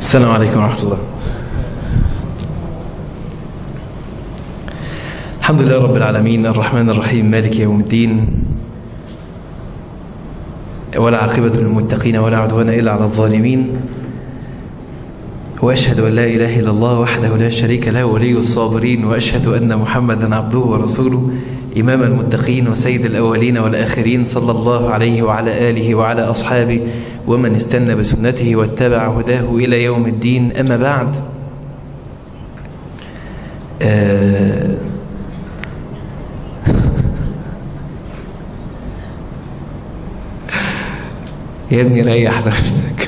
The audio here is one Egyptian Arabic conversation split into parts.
السلام عليكم ورحمة الله الحمد لله رب العالمين الرحمن الرحيم مالك يوم الدين ولا عاقبة للمتقين ولا عدوان إلا على الظالمين وأشهد أن لا إله إلا الله وحده لا شريك له ولي الصابرين وأشهد أن محمدا عبده ورسوله إمام المتقين وسيد الأولين والآخرين صلى الله عليه وعلى آله وعلى أصحابه ومن استنى بسنته واتبع هداه إلى يوم الدين أما بعد آه يا ابني ريح نفسك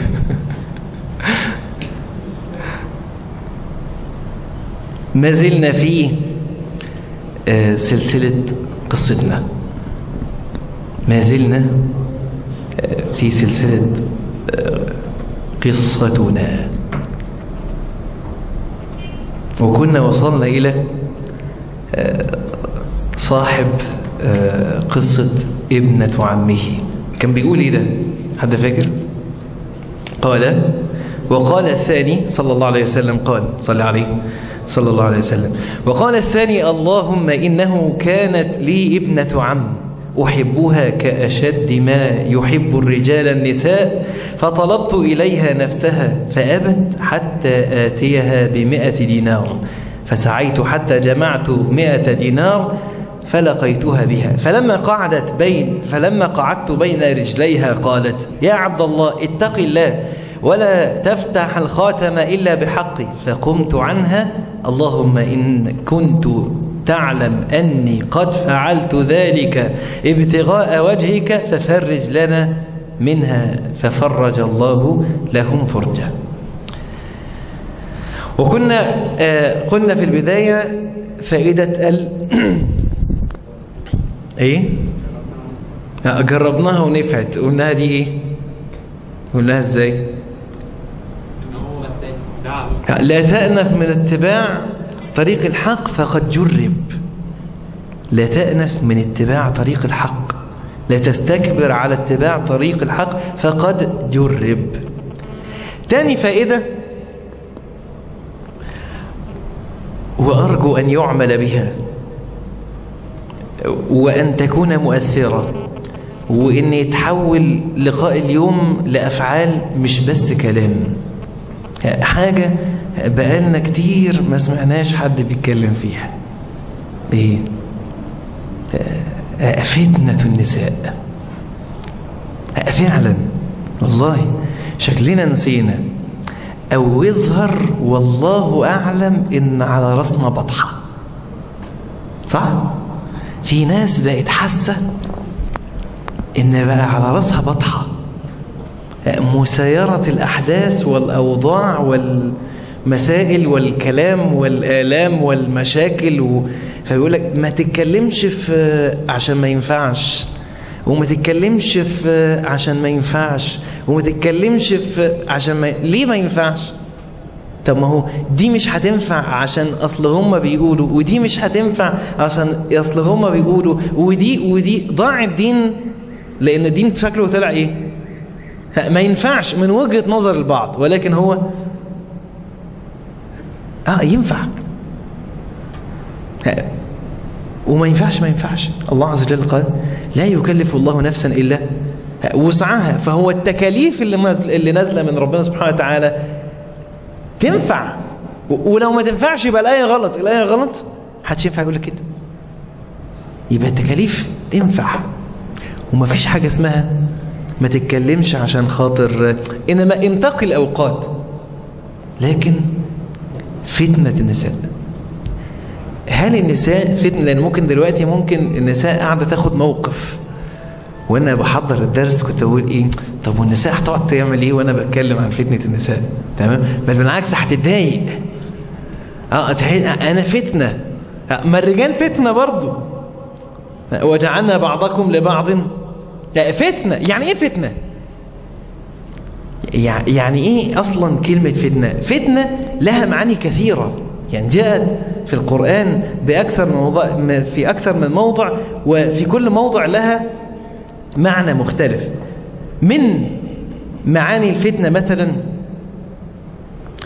ما زلنا في آه سلسلة قصتنا ما زلنا آه في سلسلة آه قصتنا وكنا وصلنا إلى صاحب قصة ابنة عمه كان بيقول إيه ده حد فاكر قال وقال الثاني صلى الله عليه وسلم قال صلى عليه صلى الله عليه وسلم وقال الثاني اللهم إنه كانت لي ابنة عم أحبها كأشد ما يحب الرجال النساء فطلبت إليها نفسها فأبت حتى آتيها بمئة دينار فسعيت حتى جمعت مئة دينار فلقيتها بها فلما قعدت بين فلما قعدت بين رجليها قالت يا عبد الله اتق الله ولا تفتح الخاتم إلا بحقي فقمت عنها اللهم إن كنت تعلم أني قد فعلت ذلك ابتغاء وجهك ففرج لنا منها ففرج الله لهم فرجا وكنا آه قلنا في البداية فائدة ال ايه جربناها ونفعت قلناها دي ايه قلناها ازاي لا تأنف من اتباع طريق الحق فقد جرب لا تأنف من اتباع طريق الحق لا تستكبر على اتباع طريق الحق فقد جرب تاني فائدة وأرجو أن يعمل بها وأن تكون مؤثرة وأن يتحول لقاء اليوم لأفعال مش بس كلام حاجة بقالنا كتير ما سمعناش حد بيتكلم فيها ايه فتنة النساء فعلا والله شكلنا نسينا او يظهر والله اعلم ان على راسنا بطحة صح في ناس بقت حاسة ان بقى على راسها بطحة مسايرة الأحداث والأوضاع والمسائل والكلام والآلام والمشاكل و... فيقول لك ما تتكلمش في عشان ما ينفعش وما تتكلمش في عشان ما ينفعش وما تتكلمش في عشان ما ليه ما ينفعش طب ما هو دي مش هتنفع عشان اصل هم بيقولوا ودي مش هتنفع عشان اصل هم بيقولوا ودي ودي ضاع الدين لان الدين شكله طلع ايه ما ينفعش من وجهة نظر البعض ولكن هو اه ينفع وما ينفعش ما ينفعش الله عز وجل قال لا يكلف الله نفسا إلا وسعها فهو التكاليف اللي اللي نازله من ربنا سبحانه وتعالى تنفع ولو ما تنفعش يبقى الآية غلط الآية غلط محدش ينفع يقول لك كده يبقى التكاليف تنفع ومفيش حاجة اسمها ما تتكلمش عشان خاطر إنما انتقي الأوقات لكن فتنة النساء هل النساء فتنة لأن ممكن دلوقتي ممكن النساء قاعدة تاخد موقف وأنا بحضر الدرس كنت بقول إيه طب والنساء هتقعد تعمل إيه وأنا بتكلم عن فتنة النساء تمام بل بالعكس هتتضايق اه أنا فتنة ما الرجال فتنة برضو وجعلنا بعضكم لبعض لا فتنة يعني ايه فتنة يعني ايه اصلا كلمة فتنة فتنة لها معاني كثيرة يعني جاءت في القرآن بأكثر من موضع في أكثر من موضع وفي كل موضع لها معنى مختلف من معاني الفتنة مثلا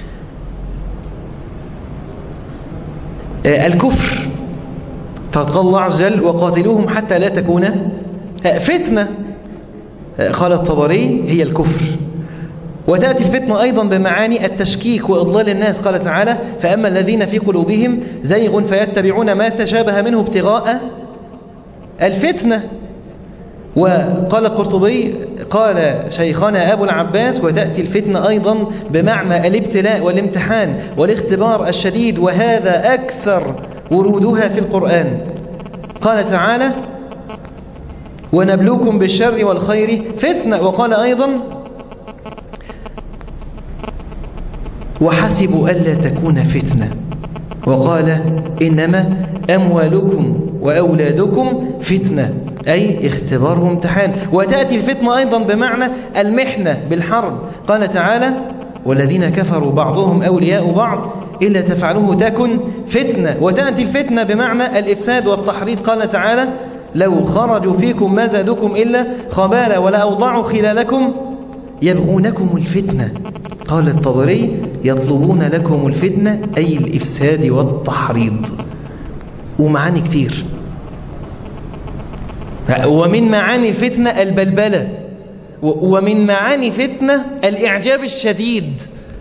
الكفر فقال الله عز وجل وقاتلوهم حتى لا تكون فتنة قال الطبري هي الكفر وتأتي الفتنة أيضا بمعاني التشكيك وإضلال الناس قال تعالى فأما الذين في قلوبهم زيغ فيتبعون ما تشابه منه ابتغاء الفتنة وقال القرطبي قال شيخنا أبو العباس وتأتي الفتنة أيضا بمعنى الابتلاء والامتحان والاختبار الشديد وهذا أكثر ورودها في القرآن قال تعالى ونبلوكم بالشر والخير فتنة وقال أيضا وحسبوا ألا تكون فتنة وقال إنما أموالكم وأولادكم فتنة أي اختبار وامتحان وتأتي الفتنة أيضا بمعنى المحنة بالحرب قال تعالى والذين كفروا بعضهم أولياء بعض إلا تفعلوه تكن فتنة وتأتي الفتنة بمعنى الإفساد والتحريض قال تعالى لو خرجوا فيكم ما زادكم إلا خبالا ولا أوضعوا خلالكم يبغونكم الفتنة قال الطبري يطلبون لكم الفتنة أي الإفساد والتحريض ومعاني كتير ومن معاني الفتنة البلبلة ومن معاني فتنة الإعجاب الشديد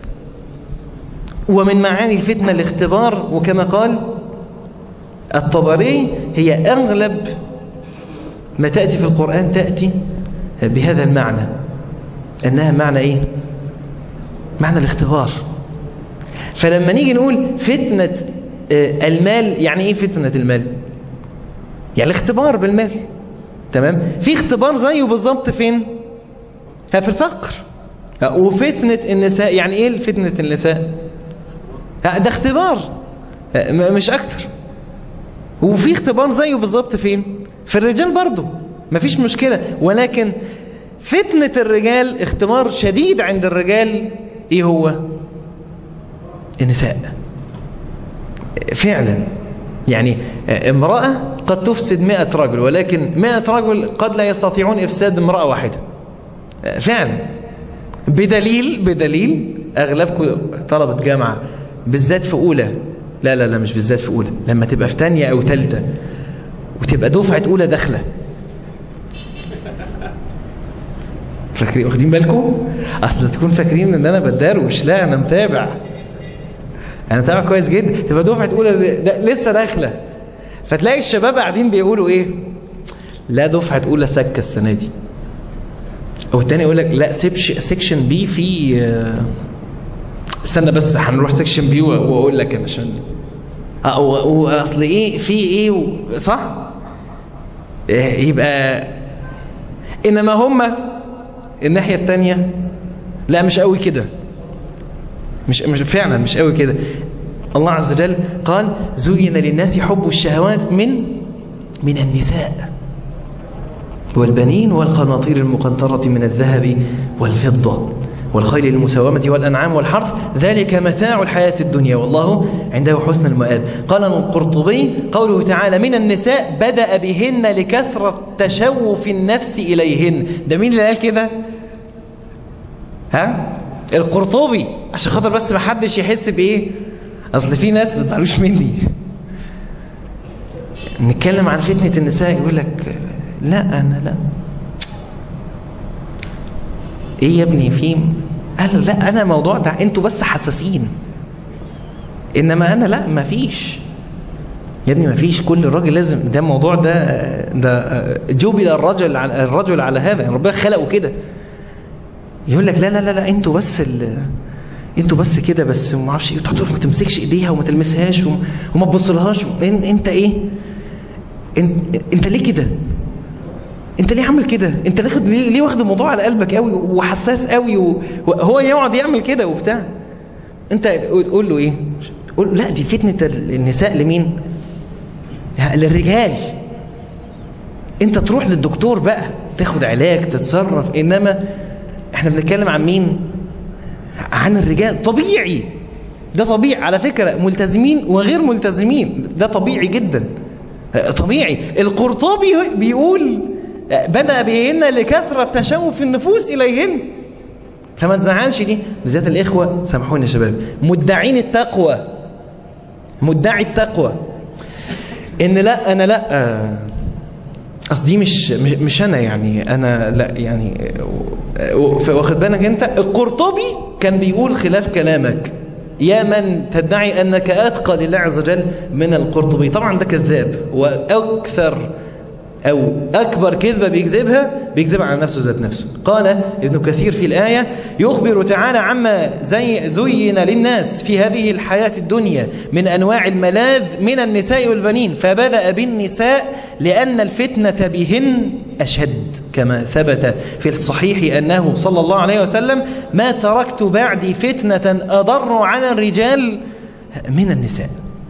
ومن معاني الفتنة الاختبار وكما قال الطبري هي أغلب ما تأتي في القرآن تأتي بهذا المعنى أنها معنى إيه معنى الاختبار فلما نيجي نقول فتنة المال يعني إيه فتنة المال يعني الاختبار بالمال تمام في اختبار زيه بالظبط فين في الفقر وفتنة النساء يعني ايه فتنة النساء ده اختبار مش اكتر وفي اختبار زيه بالظبط فين في الرجال برضه مفيش مشكلة ولكن فتنة الرجال اختبار شديد عند الرجال ايه هو النساء فعلا يعني امرأة قد تفسد مئة رجل ولكن مئة رجل قد لا يستطيعون إفساد امرأة واحدة فعلا بدليل بدليل أغلبكم طلبة جامعة بالذات في أولى لا لا لا مش بالذات في أولى لما تبقى في تانية أو تالتة وتبقى دفعة أولى داخلة فاكرين واخدين بالكم اصل تكون فاكرين ان انا بداروش لا انا متابع انا متابع كويس جدا تبقى دفعه اولى دا لسه داخله فتلاقي الشباب قاعدين بيقولوا ايه لا دفعه اولى سكه السنه دي او التاني يقول لك لا سيكشن بي في استنى بس هنروح سيكشن بي واقول لك انا عشان اصل ايه في ايه و... صح إيه يبقى انما هم الناحيه الثانيه لا مش قوي كده مش مش فعلا مش قوي كده الله عز وجل قال زين للناس حب الشهوات من من النساء والبنين والقناطير المقنطرة من الذهب والفضة والخيل المسومة والأنعام والحرث ذلك متاع الحياة الدنيا والله عنده حسن المآب قال القرطبي قوله تعالى من النساء بدأ بهن لكثرة تشوف النفس إليهن ده مين اللي قال كده ها القرطبي عشان خاطر بس ما حدش يحس بايه اصل في ناس ما تزعلوش مني نتكلم عن فتنة النساء يقول لك لا انا لا ايه يا ابني في قال لا انا موضوع ده انتوا بس حساسين انما انا لا ما فيش يا ابني ما فيش كل راجل لازم ده الموضوع ده ده جبل الرجل على الرجل على هذا يعني ربنا خلقه كده يقول لك لا لا لا لا انتوا بس ال... انتوا بس كده بس وما اعرفش ايه ما تمسكش ايديها وما تلمسهاش وما تبصلهاش انت ايه انت, انت ليه كده انت ليه عامل كده انت واخد ليه, ليه واخد الموضوع على قلبك قوي وحساس قوي وهو يقعد يعمل كده وبتاع انت تقول له ايه قول له لا دي فتنه النساء لمين للرجال انت تروح للدكتور بقى تاخد علاج تتصرف انما احنا بنتكلم عن مين عن الرجال طبيعي ده طبيعي على فكرة ملتزمين وغير ملتزمين ده طبيعي جدا طبيعي القرطبي بيقول بدأ بهن لكثرة تشوف النفوس إليهن فما تزعلش دي بالذات الإخوة سامحوني يا شباب مدعين التقوى مدعي التقوى ان لا انا لا اصل دي مش مش مش انا يعني انا لا يعني واخد بالك انت القرطبي كان بيقول خلاف كلامك يا من تدعي انك اتقى لله عز وجل من القرطبي طبعا ده كذاب واكثر أو أكبر كذبة بيكذبها بيكذبها على نفسه ذات نفسه قال ابن كثير في الآية يخبر تعالى عما زي زين للناس في هذه الحياة الدنيا من أنواع الملاذ من النساء والبنين فبدأ بالنساء لأن الفتنة بهن أشد كما ثبت في الصحيح أنه صلى الله عليه وسلم ما تركت بعدي فتنة أضر على الرجال من النساء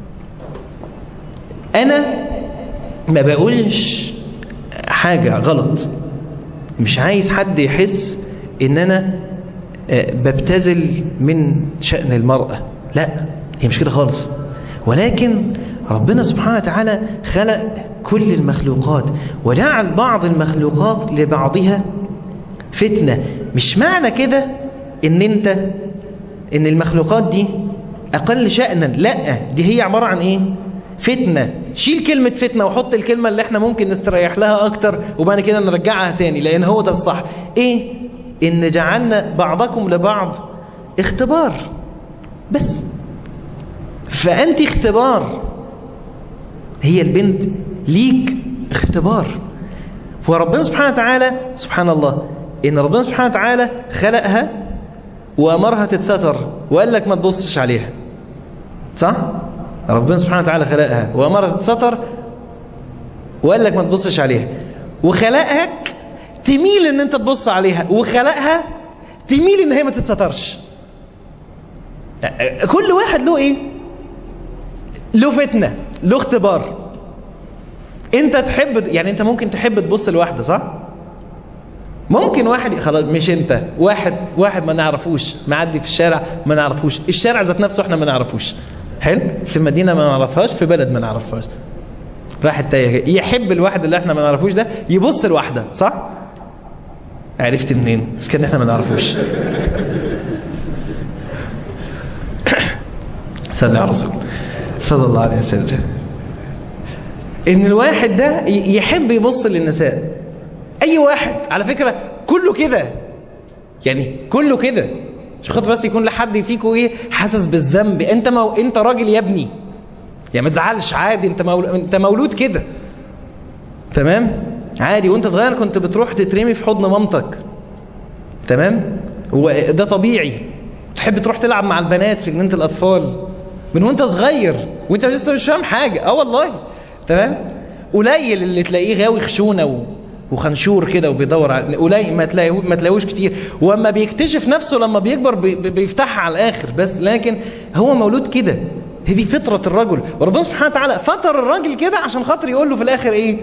أنا ما بقولش حاجة غلط مش عايز حد يحس ان انا ببتذل من شأن المرأة لا هي مش كده خالص ولكن ربنا سبحانه وتعالى خلق كل المخلوقات وجعل بعض المخلوقات لبعضها فتنة مش معنى كده ان انت ان المخلوقات دي اقل شأنا لا دي هي عبارة عن ايه فتنة شيل كلمة فتنة وحط الكلمة اللي احنا ممكن نستريح لها اكتر وبعد كده نرجعها تاني لان هو ده الصح ايه ان جعلنا بعضكم لبعض اختبار بس فانت اختبار هي البنت ليك اختبار فربنا سبحانه وتعالى سبحان الله ان ربنا سبحانه وتعالى خلقها وامرها تتستر وقال لك ما تبصش عليها صح ربنا سبحانه وتعالى خلقها وامرها تتستر وقال لك ما تبصش عليها وخلقك تميل ان انت تبص عليها وخلقها تميل ان هي ما تتسترش كل واحد له ايه له فتنة له اختبار انت تحب يعني انت ممكن تحب تبص لواحدة صح ممكن واحد خلاص مش انت واحد واحد ما نعرفوش معدي في الشارع ما نعرفوش الشارع ذات نفسه احنا ما نعرفوش حلو في مدينة ما نعرفهاش في بلد ما نعرفهاش راح تايه يحب الواحد اللي احنا ما نعرفوش ده يبص لواحدة صح عرفت منين بس كان احنا ما نعرفوش صلى على رسول صلى الله عليه وسلم ان الواحد ده يحب يبص للنساء اي واحد على فكرة كله كده يعني كله كده مش خاطر بس يكون لحد فيكم ايه حاسس بالذنب انت مو... انت راجل يا ابني يعني ما تزعلش عادي انت مول... انت مولود كده تمام عادي وانت صغير كنت بتروح تترمي في حضن مامتك تمام وده طبيعي تحب تروح تلعب مع البنات في جنينه الاطفال من وانت صغير وانت لسه مش فاهم حاجه اه والله تمام قليل اللي تلاقيه غاوي خشونه و... وخنشور كده وبيدور على قليل ما تلاقيه ما تلاقوش كتير واما بيكتشف نفسه لما بيكبر بي... بيفتحها على الاخر بس لكن هو مولود كده هي دي فطره الرجل وربنا سبحانه وتعالى فطر الراجل كده عشان خاطر يقول له في الاخر ايه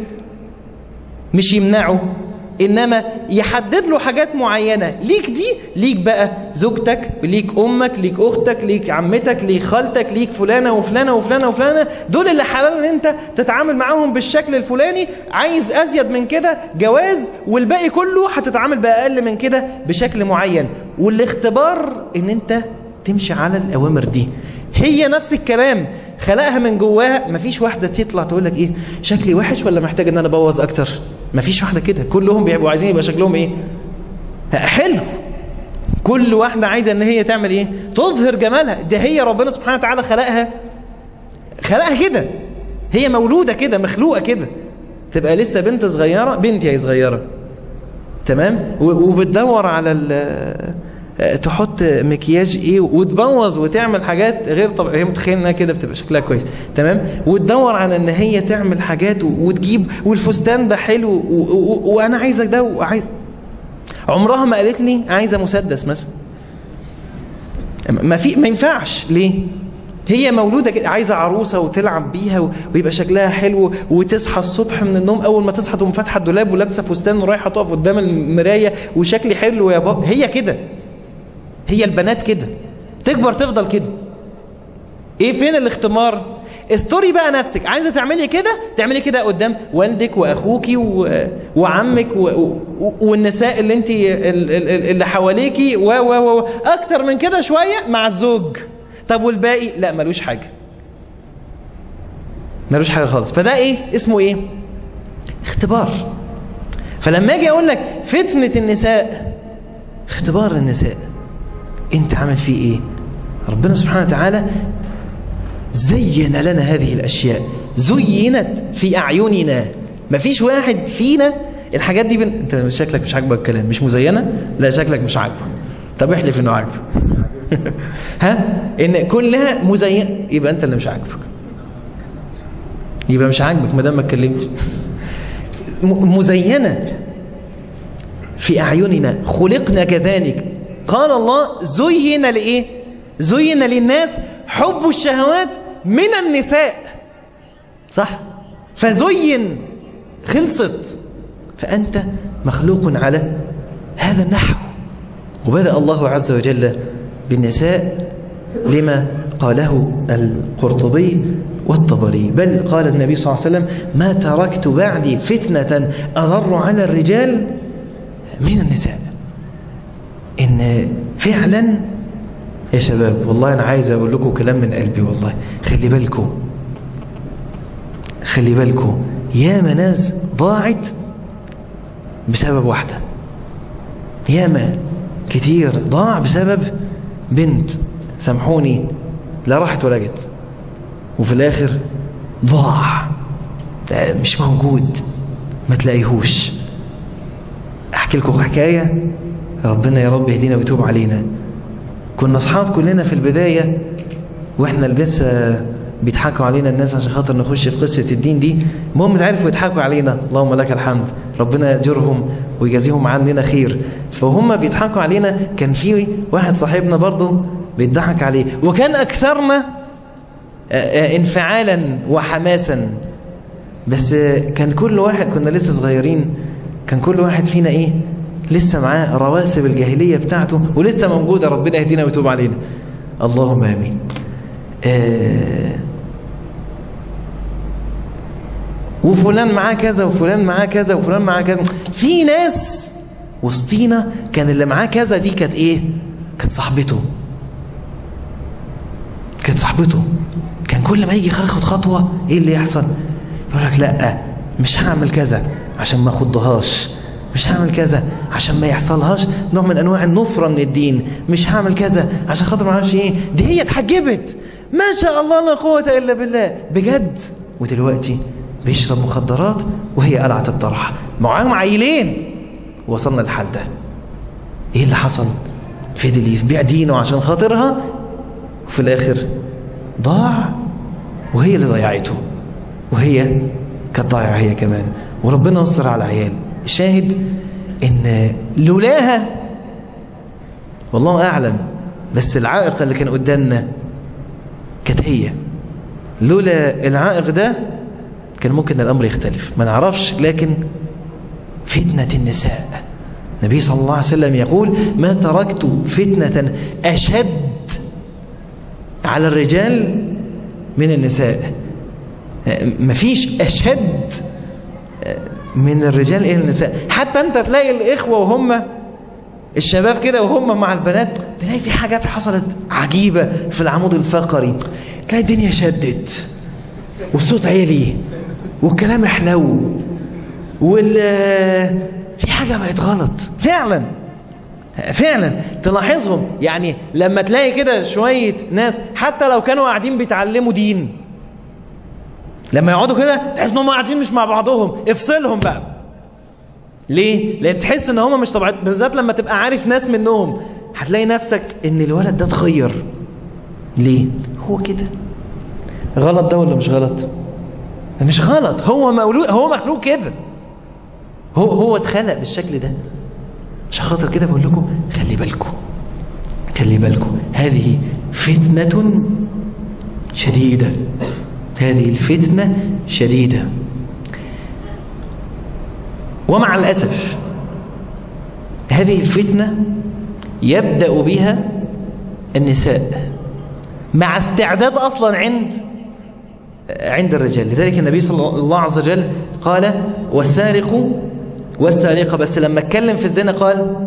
مش يمنعه انما يحدد له حاجات معينة ليك دي ليك بقى زوجتك ليك امك ليك اختك ليك عمتك ليك خالتك ليك فلانة وفلانة وفلانة وفلانة دول اللي حلال ان انت تتعامل معاهم بالشكل الفلاني عايز ازيد من كده جواز والباقي كله هتتعامل باقل من كده بشكل معين والاختبار ان انت تمشي على الاوامر دي هي نفس الكلام خلقها من جواها مفيش واحدة تطلع تقول لك ايه شكلي وحش ولا محتاج ان انا ابوظ اكتر مفيش واحدة كده كلهم بيبقوا عايزين يبقى شكلهم ايه حلو كل واحدة عايزة ان هي تعمل ايه تظهر جمالها ده هي ربنا سبحانه وتعالى خلقها خلقها كده هي مولودة كده مخلوقة كده تبقى لسه بنت صغيرة بنت هي صغيرة تمام وبتدور على تحط مكياج ايه وتبوظ وتعمل حاجات غير طبيعيه هي متخيله انها كده بتبقى شكلها كويس تمام وتدور على ان هي تعمل حاجات وتجيب والفستان ده حلو وانا عايزك ده وعايز عمرها ما قالت لي عايزه مسدس مثلا ما في ما ينفعش ليه هي مولودة كده عايزة عروسة وتلعب بيها ويبقى شكلها حلو وتصحى الصبح من النوم أول ما تصحى تقوم فاتحة الدولاب ولابسة فستان ورايحة تقف قدام المراية وشكلي حلو يا بابا هي كده هي البنات كده تكبر تفضل كده ايه فين الاختمار استوري بقى نفسك عايزه تعملي كده تعملي كده قدام والدك واخوكي و... وعمك و... و... والنساء اللي انت اللي حواليكي و... و... و... اكتر من كده شويه مع الزوج طب والباقي لا ملوش حاجه ملوش حاجة خالص فده ايه اسمه ايه اختبار فلما اجي اقول لك فتنة النساء اختبار النساء انت عامل فيه ايه ربنا سبحانه وتعالى زين لنا هذه الاشياء زينت في اعيننا مفيش واحد فينا الحاجات دي بن... انت شكلك مش عاجبك الكلام مش مزينه لا شكلك مش عاجبه طب احلف انه عاجبه ها ان كلها مزينه يبقى انت اللي مش عاجبك يبقى مش عاجبك ما دام ما اتكلمتش مزينه في اعيننا خلقنا كذلك قال الله زين لايه زين للناس حب الشهوات من النساء صح فزين خلصت فأنت مخلوق على هذا النحو وبدأ الله عز وجل بالنساء لما قاله القرطبي والطبري بل قال النبي صلى الله عليه وسلم ما تركت بعدي فتنة أضر على الرجال من النساء إن فعلا يا شباب والله أنا عايز أقول لكم كلام من قلبي والله خلي بالكم خلي بالكم ياما ناس ضاعت بسبب واحدة ياما كتير ضاع بسبب بنت سامحوني لا راحت ولا جت وفي الاخر ضاع مش موجود ما تلاقيهوش احكي لكم حكاية ربنا يا رب يهدينا ويتوب علينا كنا اصحاب كلنا في البداية واحنا لسه بيضحكوا علينا الناس عشان خاطر نخش في قصة الدين دي المهم تعرفوا يضحكوا علينا اللهم لك الحمد ربنا يجرهم ويجازيهم عننا خير فهم بيضحكوا علينا كان في واحد صاحبنا برضه بيضحك عليه وكان أكثرنا انفعالا وحماسا بس كان كل واحد كنا لسه صغيرين كان كل واحد فينا ايه لسه معاه رواسب الجاهلية بتاعته ولسه موجودة ربنا يهدينا ويتوب علينا اللهم امين آه وفلان معاه كذا وفلان معاه كذا وفلان معاه كذا في ناس وسطينا كان اللي معاه كذا دي كانت ايه كانت صاحبته كانت صاحبته كان كل ما يجي ياخد خطوة ايه اللي يحصل يقول لك لا مش هعمل كذا عشان ما اخدهاش مش هعمل كذا عشان ما يحصلهاش نوع من انواع النفرة من الدين مش هعمل كذا عشان خاطر ما اعرفش ايه دي هي اتحجبت ما شاء الله لا قوة الا بالله بجد ودلوقتي بيشرب مخدرات وهي قلعت الطرح معاهم عيلين وصلنا للحل ده ايه اللي حصل فضل يبيع دينه عشان خاطرها وفي الاخر ضاع وهي اللي ضيعته وهي كانت ضايعه هي كمان وربنا يستر على العيال الشاهد ان لولاها والله اعلم بس العائق اللي كان قدامنا كانت هي لولا العائق ده كان ممكن الأمر يختلف ما نعرفش لكن فتنة النساء النبي صلى الله عليه وسلم يقول ما تركت فتنة أشد على الرجال من النساء مفيش أشد من الرجال إلى النساء حتى أنت تلاقي الإخوة وهم الشباب كده وهم مع البنات تلاقي في حاجات حصلت عجيبة في العمود الفقري تلاقي الدنيا شدت والصوت عالي والكلام حلو وال في حاجة بقت غلط فعلا فعلا تلاحظهم يعني لما تلاقي كده شوية ناس حتى لو كانوا قاعدين بيتعلموا دين لما يقعدوا كده تحس انهم قاعدين مش مع بعضهم افصلهم بقى ليه؟ لان تحس ان هم مش طبيعيين بالذات لما تبقى عارف ناس منهم هتلاقي نفسك ان الولد ده اتغير ليه؟ هو كده غلط ده ولا مش غلط؟ ده مش غلط هو مولود هو مخلوق كده هو هو اتخلق بالشكل ده عشان خاطر كده بقول لكم خلي بالكم خلي بالكم هذه فتنة شديدة هذه الفتنة شديدة ومع الأسف هذه الفتنة يبدأ بها النساء مع استعداد أصلا عند عند الرجال لذلك النبي صلى الله عز وجل قال والسارق والسارقة بس لما اتكلم في الزنا قال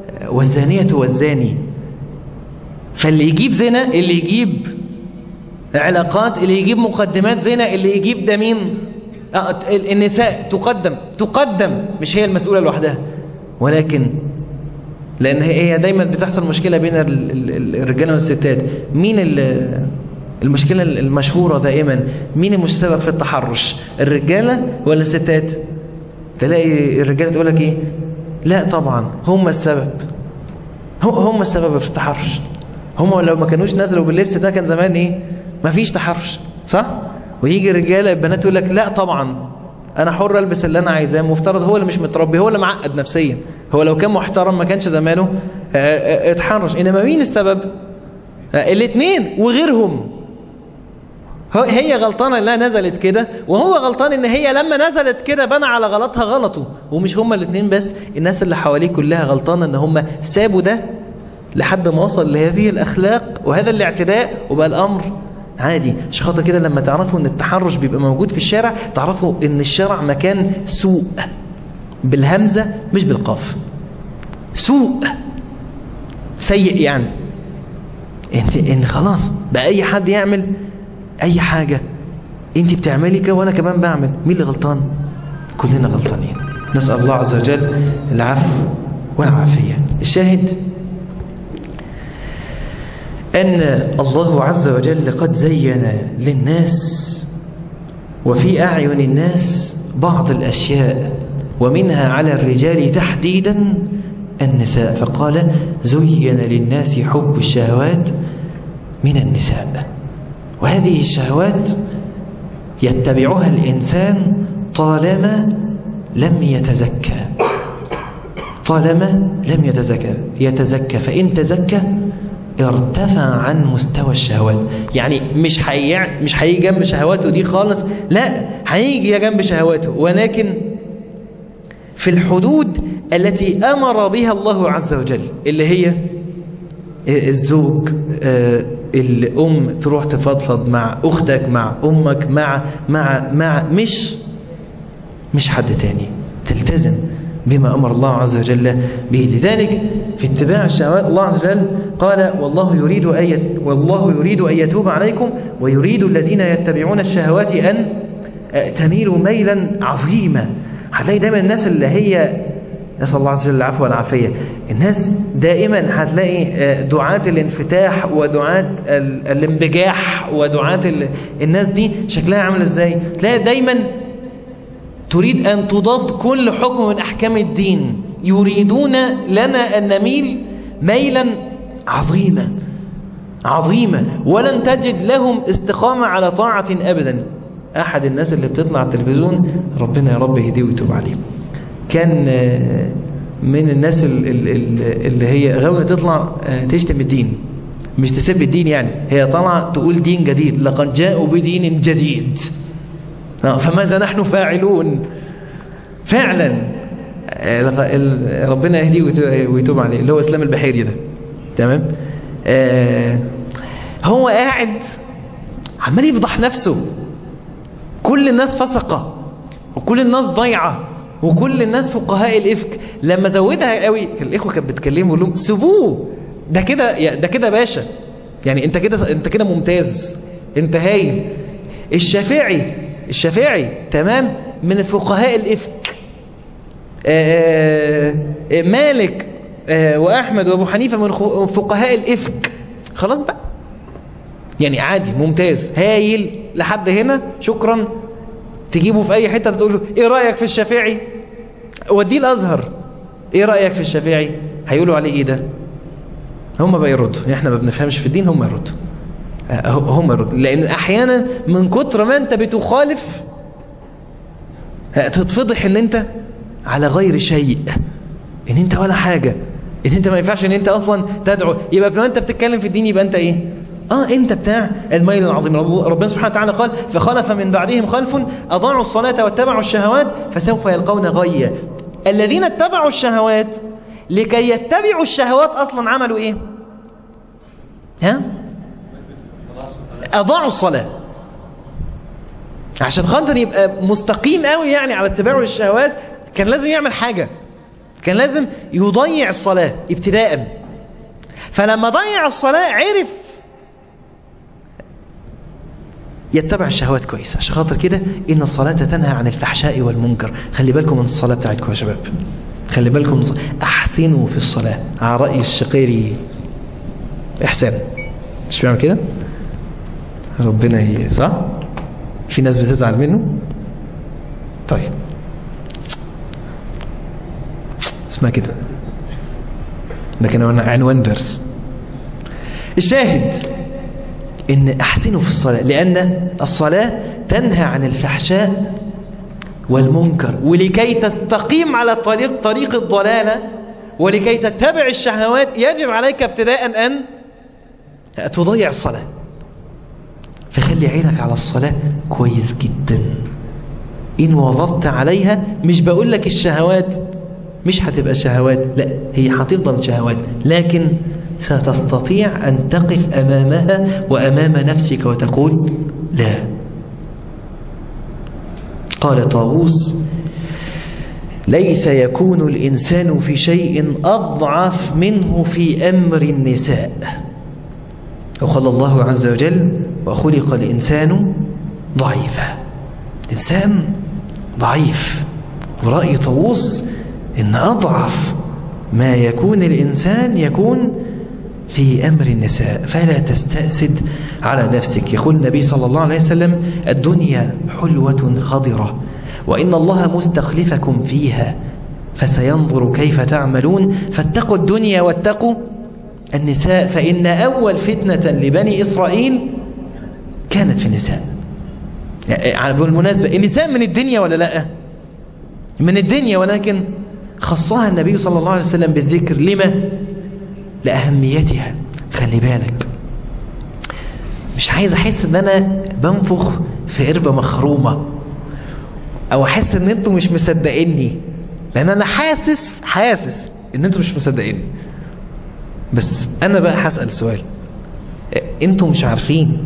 والزانية والزاني فاللي يجيب زنا اللي يجيب علاقات اللي يجيب مقدمات زنا اللي يجيب ده مين آه، النساء تقدم تقدم مش هي المسؤولة لوحدها ولكن لأن هي هي دايما بتحصل مشكلة بين ال- ال- الرجالة والستات مين ال- المشكلة المشهورة دائما مين المسبب في التحرش الرجالة ولا الستات تلاقي الرجالة تقول لك ايه لا طبعا هم السبب هم هم السبب في التحرش هم لو ما كانوش نزلوا باللبس ده كان زمان ايه مفيش تحرش صح ويجي الرجاله البنات يقول لك لا طبعا انا حر البس اللي انا عايزاه مفترض هو اللي مش متربي هو اللي معقد نفسيا هو لو كان محترم ما كانش زمانه آه، آه، اتحرش انما مين السبب الاثنين وغيرهم هو- هي غلطانة انها نزلت كده وهو غلطان ان هي لما نزلت كده بنى على غلطها غلطه ومش هما الاثنين بس الناس اللي حواليه كلها غلطانة ان هما سابوا ده لحد ما وصل لهذه الاخلاق وهذا الاعتداء وبقى الامر عادي عشان خاطر كده لما تعرفوا ان التحرش بيبقى موجود في الشارع تعرفوا ان الشارع مكان سوء بالهمزة مش بالقاف سوء سيء يعني انت ان خلاص بقى اي حد يعمل اي حاجة انت بتعملي كده وانا كمان بعمل مين اللي غلطان كلنا غلطانين نسأل الله عز وجل العفو والعافية الشاهد أن الله عز وجل قد زين للناس وفي أعين الناس بعض الأشياء ومنها على الرجال تحديدا النساء فقال زين للناس حب الشهوات من النساء وهذه الشهوات يتبعها الإنسان طالما لم يتزكى طالما لم يتزكى يتزكى فإن تزكى ارتفع عن مستوى الشهوات يعني مش هي مش هيجي جنب شهواته دي خالص لا هيجي جنب شهواته ولكن في الحدود التي أمر بها الله عز وجل اللي هي الزوج آه، الأم تروح تفضفض مع أختك مع أمك مع مع مع مش مش حد تاني تلتزم بما أمر الله عز وجل به لذلك في اتباع الشهوات الله عز وجل قال والله يريد أن يت- والله يريد أن يتوب عليكم ويريد الذين يتبعون الشهوات أن آه، تميلوا ميلا عظيما هتلاقي دايما الناس اللي هي نسأل الله عز وجل العفو والعافية الناس دائما هتلاقي آه، دعاة الانفتاح ودعاة ال- الانبجاح ودعاة ال- الناس دي شكلها عامل ازاي تلاقي دايما تريد أن تضاد كل حكم من أحكام الدين يريدون لنا أن نميل ميلا عظيما عظيما ولن تجد لهم استقامة على طاعة أبدا أحد الناس اللي بتطلع على التلفزيون ربنا يا رب يهديه ويتوب عليه كان آه، من الناس ال- ال- ال- اللي هي غاوية تطلع آه، تشتم الدين مش تسب الدين يعني هي طالعة تقول دين جديد لقد جاءوا بدين جديد آه، فماذا نحن فاعلون فعلا آه، لق- ال- ربنا يهديه ويتو- ويتوب عليه اللي هو اسلام البحيري ده تمام آه، هو قاعد عمال يفضح نفسه كل الناس فسقة وكل الناس ضيعة وكل الناس فقهاء الإفك لما زودها قوي الإخوة كانت بتكلمه يقول لهم سيبوه ده كده يا- ده كده باشا يعني انت كده انت كده ممتاز انت هايل الشافعي الشافعي تمام من فقهاء الإفك آه، آه، مالك آه، وأحمد وأبو حنيفة من خ- فقهاء الإفك خلاص بقى يعني عادي ممتاز هايل لحد هنا شكرا تجيبه في أي حتة تقول له إيه رأيك في الشافعي وديه الأزهر إيه رأيك في الشافعي هيقولوا عليه إيه ده هم بقى يردوا احنا ما بنفهمش في الدين هم يردوا آه، هم يردوا لأن أحيانا من كتر ما أنت بتخالف تتفضح ان انت على غير شيء ان انت ولا حاجة ان انت ما ينفعش ان انت اصلا تدعو يبقى لما انت بتتكلم في الدين يبقى انت ايه اه انت بتاع الميل العظيم رب- ربنا سبحانه وتعالى قال فخلف من بعدهم خلف اضاعوا الصلاة واتبعوا الشهوات فسوف يلقون غيا الذين اتبعوا الشهوات لكي يتبعوا الشهوات اصلا عملوا ايه ها اضاعوا الصلاه عشان خاطر يبقى مستقيم قوي يعني على اتباعه للشهوات كان لازم يعمل حاجة كان لازم يضيع الصلاة ابتداء فلما ضيع الصلاة عرف يتبع الشهوات كويس عشان خاطر كده إن الصلاة تنهى عن الفحشاء والمنكر خلي بالكم من الصلاة بتاعتكم يا شباب خلي بالكم من الصلاة. أحسنوا في الصلاة على رأي الشقيري إحسان مش بيعمل كده ربنا ي... صح في ناس بتزعل منه طيب اسمها كده ده كان عنوان درس الشاهد ان احسنوا في الصلاة لان الصلاة تنهى عن الفحشاء والمنكر ولكي تستقيم على طريق طريق الضلالة ولكي تتبع الشهوات يجب عليك ابتداء ان تضيع الصلاة فخلي عينك على الصلاة كويس جدا إن وظبت عليها مش بقول لك الشهوات مش هتبقى شهوات لا هي هتفضل شهوات لكن ستستطيع أن تقف أمامها وأمام نفسك وتقول لا قال طاووس ليس يكون الإنسان في شيء أضعف منه في أمر النساء وقال الله عز وجل وخلق الإنسان ضعيفا الإنسان ضعيف ورأي طاووس إن أضعف ما يكون الإنسان يكون في أمر النساء فلا تستأسد على نفسك يقول النبي صلى الله عليه وسلم الدنيا حلوة خضرة وإن الله مستخلفكم فيها فسينظر كيف تعملون فاتقوا الدنيا واتقوا النساء فإن أول فتنة لبني إسرائيل كانت في النساء يعني بالمناسبة النساء من الدنيا ولا لا من الدنيا ولكن خصها النبي صلى الله عليه وسلم بالذكر لما لأهميتها خلي بالك مش عايز أحس ان أنا بنفخ في قربة مخرومة او احس ان انتوا مش مصدقيني لان انا حاسس حاسس ان انتوا مش مصدقيني بس انا بقى هسأل سؤال انتوا مش عارفين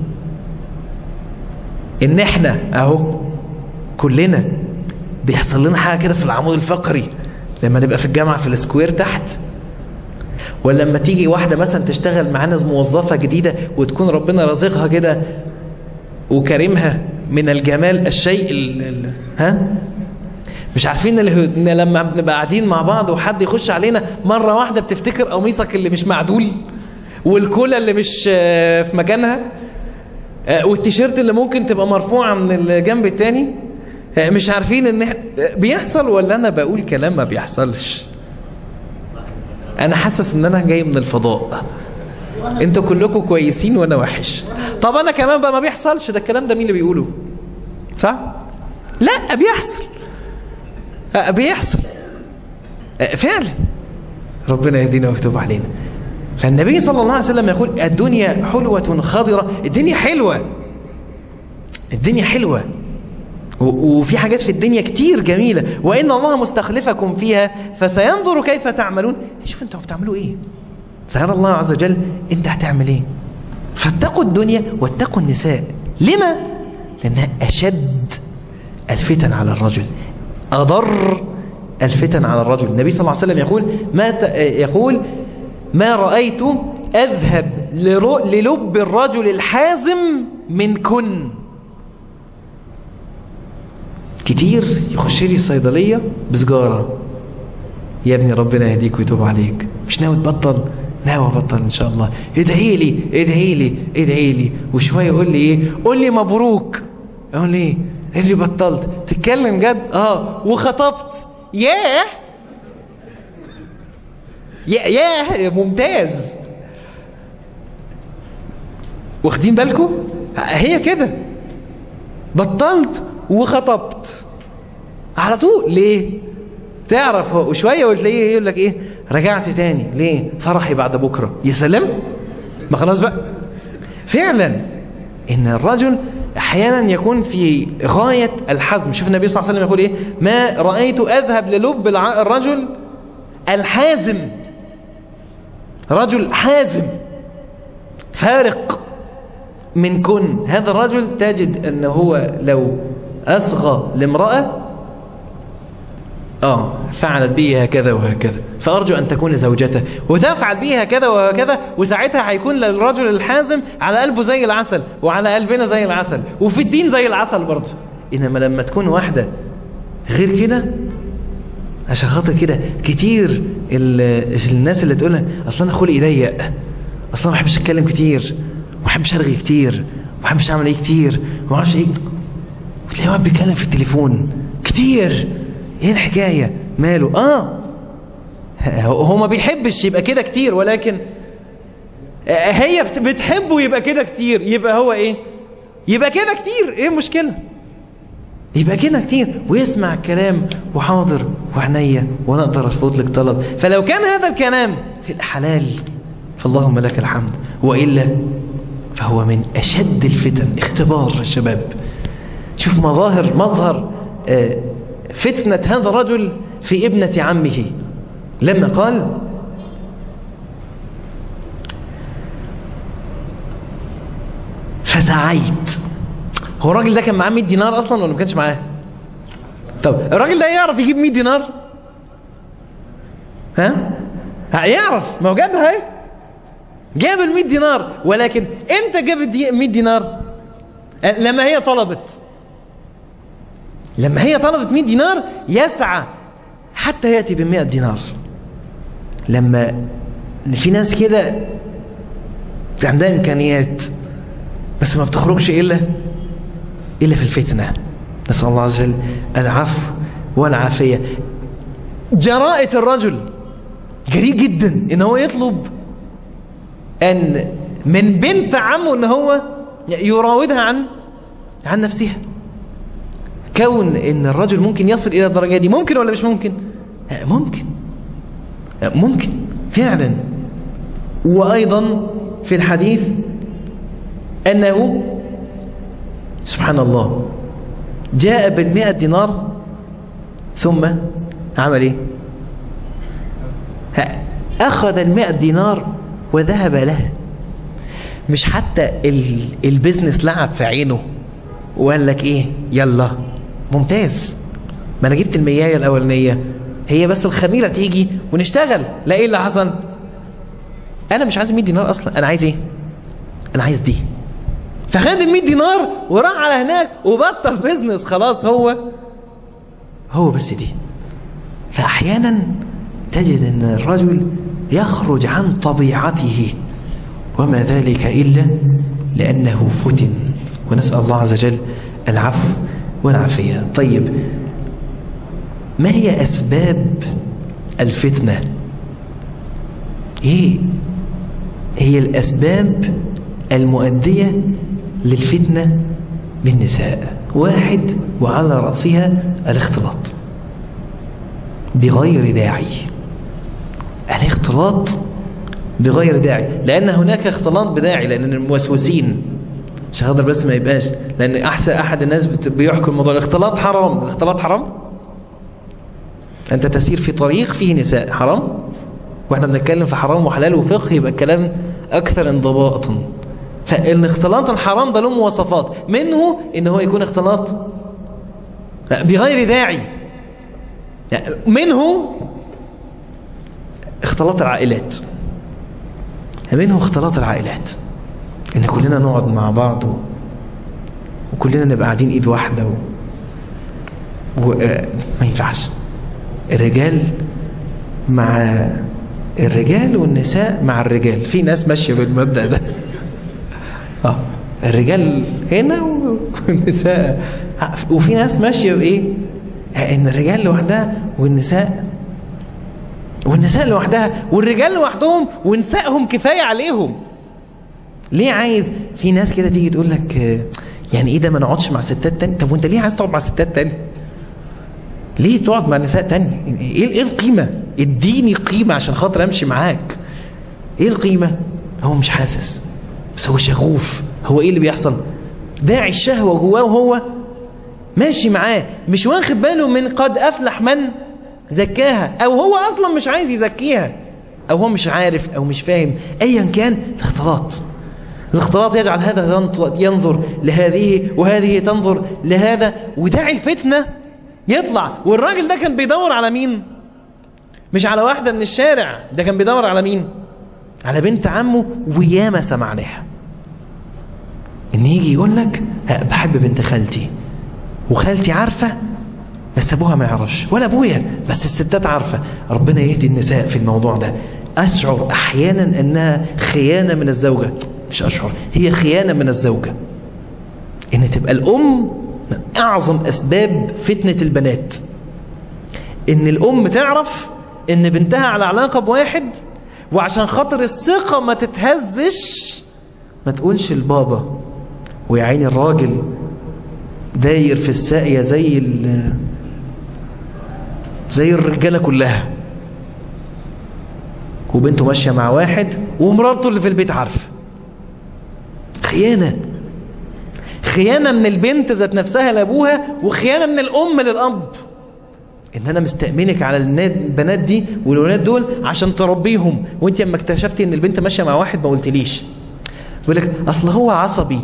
ان احنا اهو كلنا بيحصل لنا حاجة كده في العمود الفقري لما نبقى في الجامعة في السكوير تحت ولا لما تيجي واحدة مثلا تشتغل معانا موظفة جديدة وتكون ربنا رزقها كده وكرمها من الجمال الشيء ال ال ها مش عارفين ان لما بنبقى قاعدين مع بعض وحد يخش علينا مرة واحدة بتفتكر قميصك اللي مش معدول والكولا اللي مش في مكانها والتيشيرت اللي ممكن تبقى مرفوعة من الجنب التاني مش عارفين ان بيحصل ولا انا بقول كلام ما بيحصلش انا حاسس ان انا جاي من الفضاء انتوا كلكم كويسين وانا وحش طب انا كمان بقى ما بيحصلش ده الكلام ده مين اللي بيقوله صح لا بيحصل بيحصل فعلا ربنا يهدينا ويتوب علينا فالنبي صلى الله عليه وسلم يقول الدنيا حلوة خضرة الدنيا حلوة الدنيا حلوة وفي حاجات في الدنيا كتير جميلة وإن الله مستخلفكم فيها فسينظر كيف تعملون شوف انتوا بتعملوا ايه سيرى الله عز وجل انت هتعمل ايه فاتقوا الدنيا واتقوا النساء لما لانها اشد الفتن على الرجل اضر الفتن على الرجل النبي صلى الله عليه وسلم يقول ما يقول ما رأيت اذهب للب الرجل الحازم من كن كتير يخش لي الصيدلية بسجارة يا ابني ربنا يهديك ويتوب عليك مش ناوي تبطل ناوي ابطل ان شاء الله ادعي لي ادعي لي ادعي لي وشويه يقول لي ايه قول لي مبروك اقول لي ايه اللي بطلت تتكلم جد اه وخطبت ياه يا ياه ممتاز واخدين بالكم هي كده بطلت وخطبت على طول ليه تعرف وشويه وتلاقيه يقول لك ايه رجعت تاني ليه فرحي بعد بكره يا سلام ما خلاص بقى فعلا ان الرجل احيانا يكون في غايه الحزم شوف النبي صلى الله عليه وسلم يقول ايه ما رايت اذهب للب الرجل الحازم رجل حازم فارق من كن هذا الرجل تجد ان هو لو اصغى لامراه اه فعلت به هكذا وهكذا فأرجو أن تكون زوجته وتفعل به هكذا وهكذا وساعتها هيكون للرجل الحازم على قلبه زي العسل وعلى قلبنا زي العسل وفي الدين زي العسل برضه إنما لما تكون واحدة غير كده عشان خاطر كده كتير ال- الناس اللي تقول اصل انا خلقي ضيق اصل انا ما بحبش اتكلم كتير ما بحبش ارغي كتير ما بحبش اعمل ايه كتير ما اعرفش ايه وتلاقيه واحد بيتكلم في التليفون كتير ايه الحكايه ماله اه هو هو ما بيحبش يبقى كده كتير ولكن هي بت- بتحبه يبقى كده كتير يبقى هو ايه يبقى كده كتير ايه المشكله يبقى كده كتير ويسمع الكلام وحاضر وعنيا وانا اقدر ارفض لك طلب فلو كان هذا الكلام في الحلال فاللهم لك الحمد والا فهو من اشد الفتن اختبار يا شباب شوف مظاهر مظهر آه، فتنة هذا الرجل في ابنة عمه لما قال فسعيت هو الراجل ده كان معاه 100 دينار اصلا ولا ما كانش معاه طب الراجل ده يعرف يجيب 100 دينار ها هيعرف ما هو جابها اهي جاب ال 100 دينار ولكن امتى جاب ال 100 دينار لما هي طلبت لما هي طلبت 100 دينار يسعى حتى ياتي ب 100 دينار لما في ناس كده عندها امكانيات بس ما بتخرجش الا إلا في الفتنة نسأل الله عز وجل العفو والعافية جرائة الرجل جريء جدا ان هو يطلب ان من بنت عمه ان هو يراودها عن عن نفسها كون ان الرجل ممكن يصل الى الدرجة دي ممكن ولا مش ممكن ممكن ممكن فعلا وايضا في الحديث انه سبحان الله جاء بالمئة دينار ثم عمل ايه ها، اخذ المئة دينار وذهب لها مش حتى ال- البيزنس لعب في عينه وقال لك ايه يلا ممتاز ما انا جبت المياية الاولانية هي بس الخميلة تيجي ونشتغل لا ايه اللي حصل انا مش عايز 100 دينار اصلا انا عايز ايه انا عايز دي فخد ال 100 دينار وراح على هناك وبطل بيزنس خلاص هو هو بس دي فأحيانا تجد أن الرجل يخرج عن طبيعته وما ذلك إلا لأنه فتن ونسأل الله عز وجل العفو والعافية طيب ما هي أسباب الفتنة إيه هي الأسباب المؤدية للفتنة بالنساء واحد وعلى رأسها الاختلاط بغير داعي الاختلاط بغير داعي لأن هناك اختلاط بداعي لأن الموسوسين عشان خاطر بس ما يبقاش لأن أحسن أحد الناس بت- بيحكم موضوع الاختلاط حرام الاختلاط حرام أنت تسير في طريق فيه نساء حرام واحنا بنتكلم في حرام وحلال وفقه يبقى الكلام أكثر انضباطا فالاختلاط الحرام ده له مواصفات منه ان هو يكون اختلاط بغير داعي يعني منه اختلاط العائلات منه اختلاط العائلات ان كلنا نقعد مع بعض و... وكلنا نبقى قاعدين ايد واحدة و... و... آه، ما ينفعش الرجال مع الرجال والنساء مع الرجال في ناس ماشية بالمبدأ ده اه الرجال هنا والنساء وفي ناس ماشية بايه ان الرجال لوحدها والنساء والنساء لوحدها والرجال لوحدهم ونسائهم كفاية عليهم ليه عايز في ناس كده تيجي تقول لك آه، يعني ايه ده ما نقعدش مع ستات تاني طب وانت ليه عايز تقعد مع ستات تاني ليه تقعد مع نساء تاني ايه ايه القيمة اديني قيمة عشان خاطر امشي معاك ايه القيمة هو مش حاسس بس هو شغوف هو ايه اللي بيحصل داعي الشهوة جواه وهو ماشي معاه مش واخد باله من قد افلح من زكاها او هو اصلا مش عايز يزكيها او هو مش عارف او مش فاهم ايا كان الاختلاط الاختلاط يجعل هذا ينط- ينظر لهذه وهذه تنظر لهذا وداعي الفتنة يطلع والراجل ده كان بيدور على مين مش على واحدة من الشارع ده كان بيدور على مين على بنت عمه وياما سمعناها ان يجي يقول لك بحب بنت خالتي وخالتي عارفة بس ابوها ما يعرفش ولا ابويا بس الستات عارفة ربنا يهدي النساء في الموضوع ده اشعر احيانا انها خيانة من الزوجة مش اشعر هي خيانة من الزوجة ان تبقى الام من اعظم اسباب فتنة البنات ان الام تعرف ان بنتها على علاقة بواحد وعشان خاطر الثقة ما تتهزش ما تقولش البابا ويا عيني الراجل داير في الساقية زي ال زي الرجالة كلها وبنته ماشية مع واحد ومراته اللي في البيت عارفة خيانة خيانة من البنت ذات نفسها لأبوها وخيانة من الأم للأب ان انا مستأمنك على البنات دي والولاد دول عشان تربيهم وانت لما اكتشفتي ان البنت ماشية مع واحد ما قلتليش يقول لك اصل هو عصبي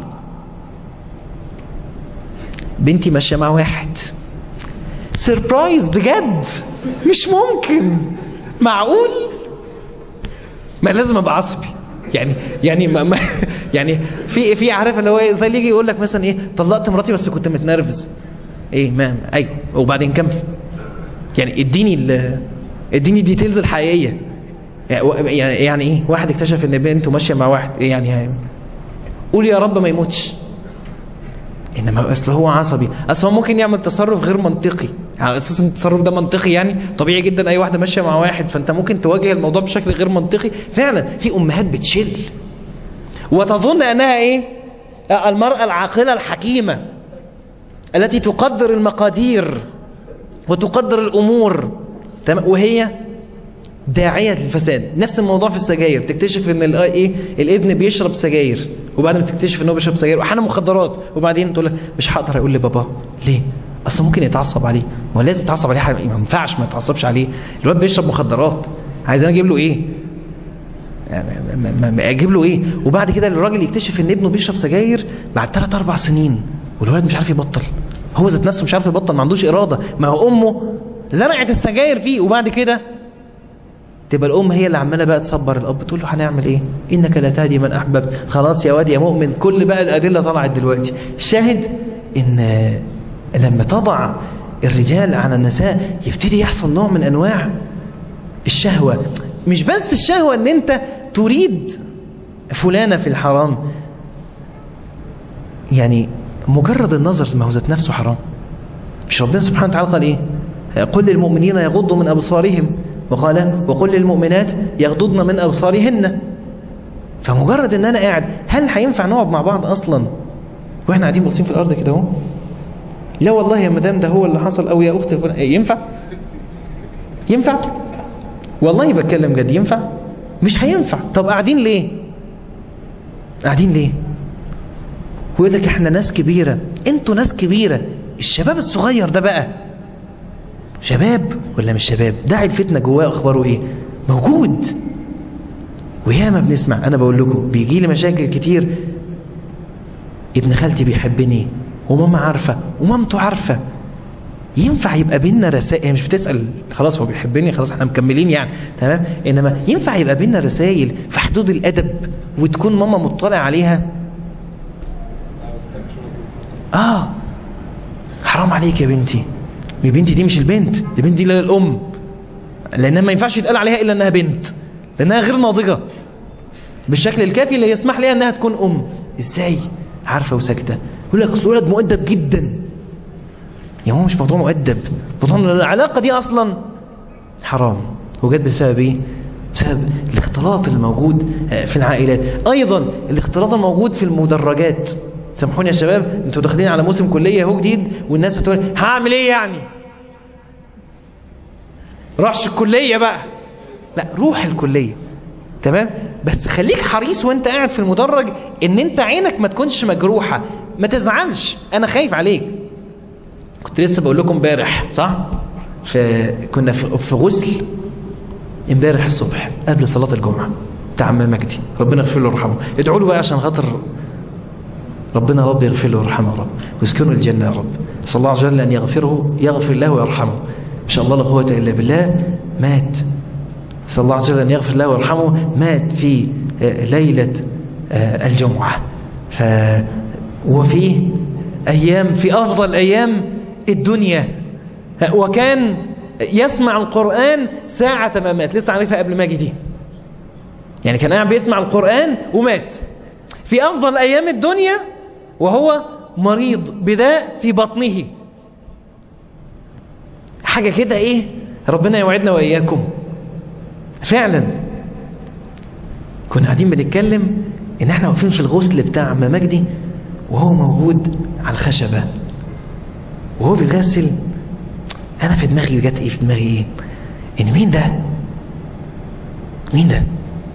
بنتي ماشية مع واحد سيربرايز بجد مش ممكن معقول ما لازم ابقى عصبي يعني يعني ما ما يعني في في عارف اللي هو زي اللي يجي يقول لك مثلا ايه طلقت مراتي بس كنت متنرفز ايه ما ايوه وبعدين كمل يعني اديني ال اديني الديتيلز الحقيقيه يعني يعني ايه واحد اكتشف ان بنته ماشيه مع واحد ايه يعني قول يا رب ما يموتش انما اصل هو عصبي اصل هو ممكن يعمل تصرف غير منطقي على اساس ان التصرف ده منطقي يعني طبيعي جدا اي واحده ماشيه مع واحد فانت ممكن تواجه الموضوع بشكل غير منطقي فعلا في امهات بتشل وتظن انها ايه المراه العاقله الحكيمه التي تقدر المقادير وتقدر الامور تمام وهي داعية للفساد نفس الموضوع في السجاير تكتشف ان ايه الابن بيشرب سجاير وبعد ما تكتشف ان هو بيشرب سجاير واحيانا مخدرات وبعدين تقول لك مش هقدر اقول لبابا ليه اصل ممكن يتعصب عليه ما لازم يتعصب عليه ما ينفعش ما يتعصبش عليه الواد بيشرب مخدرات عايز انا اجيب له ايه يعني ما ما اجيب له ايه وبعد كده الراجل يكتشف ان ابنه بيشرب سجاير بعد 3 4 سنين والولد مش عارف يبطل هو ذات نفسه مش عارف يبطل ما عندوش اراده ما هو امه زرعت السجاير فيه وبعد كده تبقى الام هي اللي عماله بقى تصبر الاب تقول له هنعمل ايه انك لا تهدي من احببت خلاص يا واد يا مؤمن كل بقى الادله طلعت دلوقتي الشاهد ان لما تضع الرجال على النساء يبتدي يحصل نوع من انواع الشهوه مش بس الشهوه ان انت تريد فلانه في الحرام يعني مجرد النظر ما هو ذات نفسه حرام مش ربنا سبحانه وتعالى قال ايه قل للمؤمنين يغضوا من ابصارهم وقال وقل للمؤمنات يغضضن من أبصارهن فمجرد ان انا قاعد هل هينفع نقعد مع بعض اصلا واحنا قاعدين باصين في الارض كده اهو لا والله يا مدام ده هو اللي حصل او يا اختي ينفع ينفع والله بتكلم جد ينفع مش هينفع طب قاعدين ليه قاعدين ليه ويقول لك احنا ناس كبيرة انتوا ناس كبيرة الشباب الصغير ده بقى شباب ولا مش شباب داعي الفتنة جواه اخباره ايه موجود وياما بنسمع انا بقول لكم بيجي لي مشاكل كتير ابن خالتي بيحبني وماما عارفة ومامته عارفة ينفع يبقى بينا رسائل مش بتسأل خلاص هو بيحبني خلاص احنا مكملين يعني تمام انما ينفع يبقى بينا رسائل في حدود الادب وتكون ماما مطلع عليها اه حرام عليك يا بنتي يا بنتي دي مش البنت دي بنت دي للأم لأنها ما ينفعش يتقال عليها إلا أنها بنت لأنها غير ناضجة بالشكل الكافي اللي يسمح لها أنها تكون أم إزاي عارفة وساكتة يقول لك أصل ولد مؤدب جدا يا هو مش موضوع مؤدب موضوع العلاقة دي أصلا حرام وجد بسبب إيه بسبب الاختلاط الموجود في العائلات أيضا الاختلاط الموجود في المدرجات سامحوني يا شباب انتوا داخلين على موسم كليه اهو جديد والناس هتقول هعمل ايه يعني روحش الكليه بقى لا روح الكليه تمام بس خليك حريص وانت قاعد في المدرج ان انت عينك ما تكونش مجروحه ما تزعلش انا خايف عليك كنت لسه بقول لكم امبارح صح في كنا في غسل امبارح الصبح قبل صلاه الجمعه بتاع عم مجدي ربنا يغفر له ويرحمه ادعوا له بقى عشان خاطر ربنا رب يغفر له ويرحمه يا رب ويسكنه الجنة يا رب صلى الله عز وجل أن يغفره يغفر له ويرحمه إن شاء الله لا قوة إلا بالله مات صلى الله عليه وسلم أن يغفر له ويرحمه مات في ليلة الجمعة ف وفي أيام في أفضل أيام الدنيا وكان يسمع القرآن ساعة ما مات لسه عارفها قبل ما اجي دي يعني كان قاعد بيسمع القرآن ومات في أفضل أيام الدنيا وهو مريض بداء في بطنه حاجة كده إيه ربنا يوعدنا وإياكم فعلا كنا قاعدين بنتكلم إن إحنا واقفين في الغسل بتاع عم مجدي وهو موجود على الخشبة وهو بيغسل أنا في دماغي جت إيه في دماغي إيه إن مين ده مين ده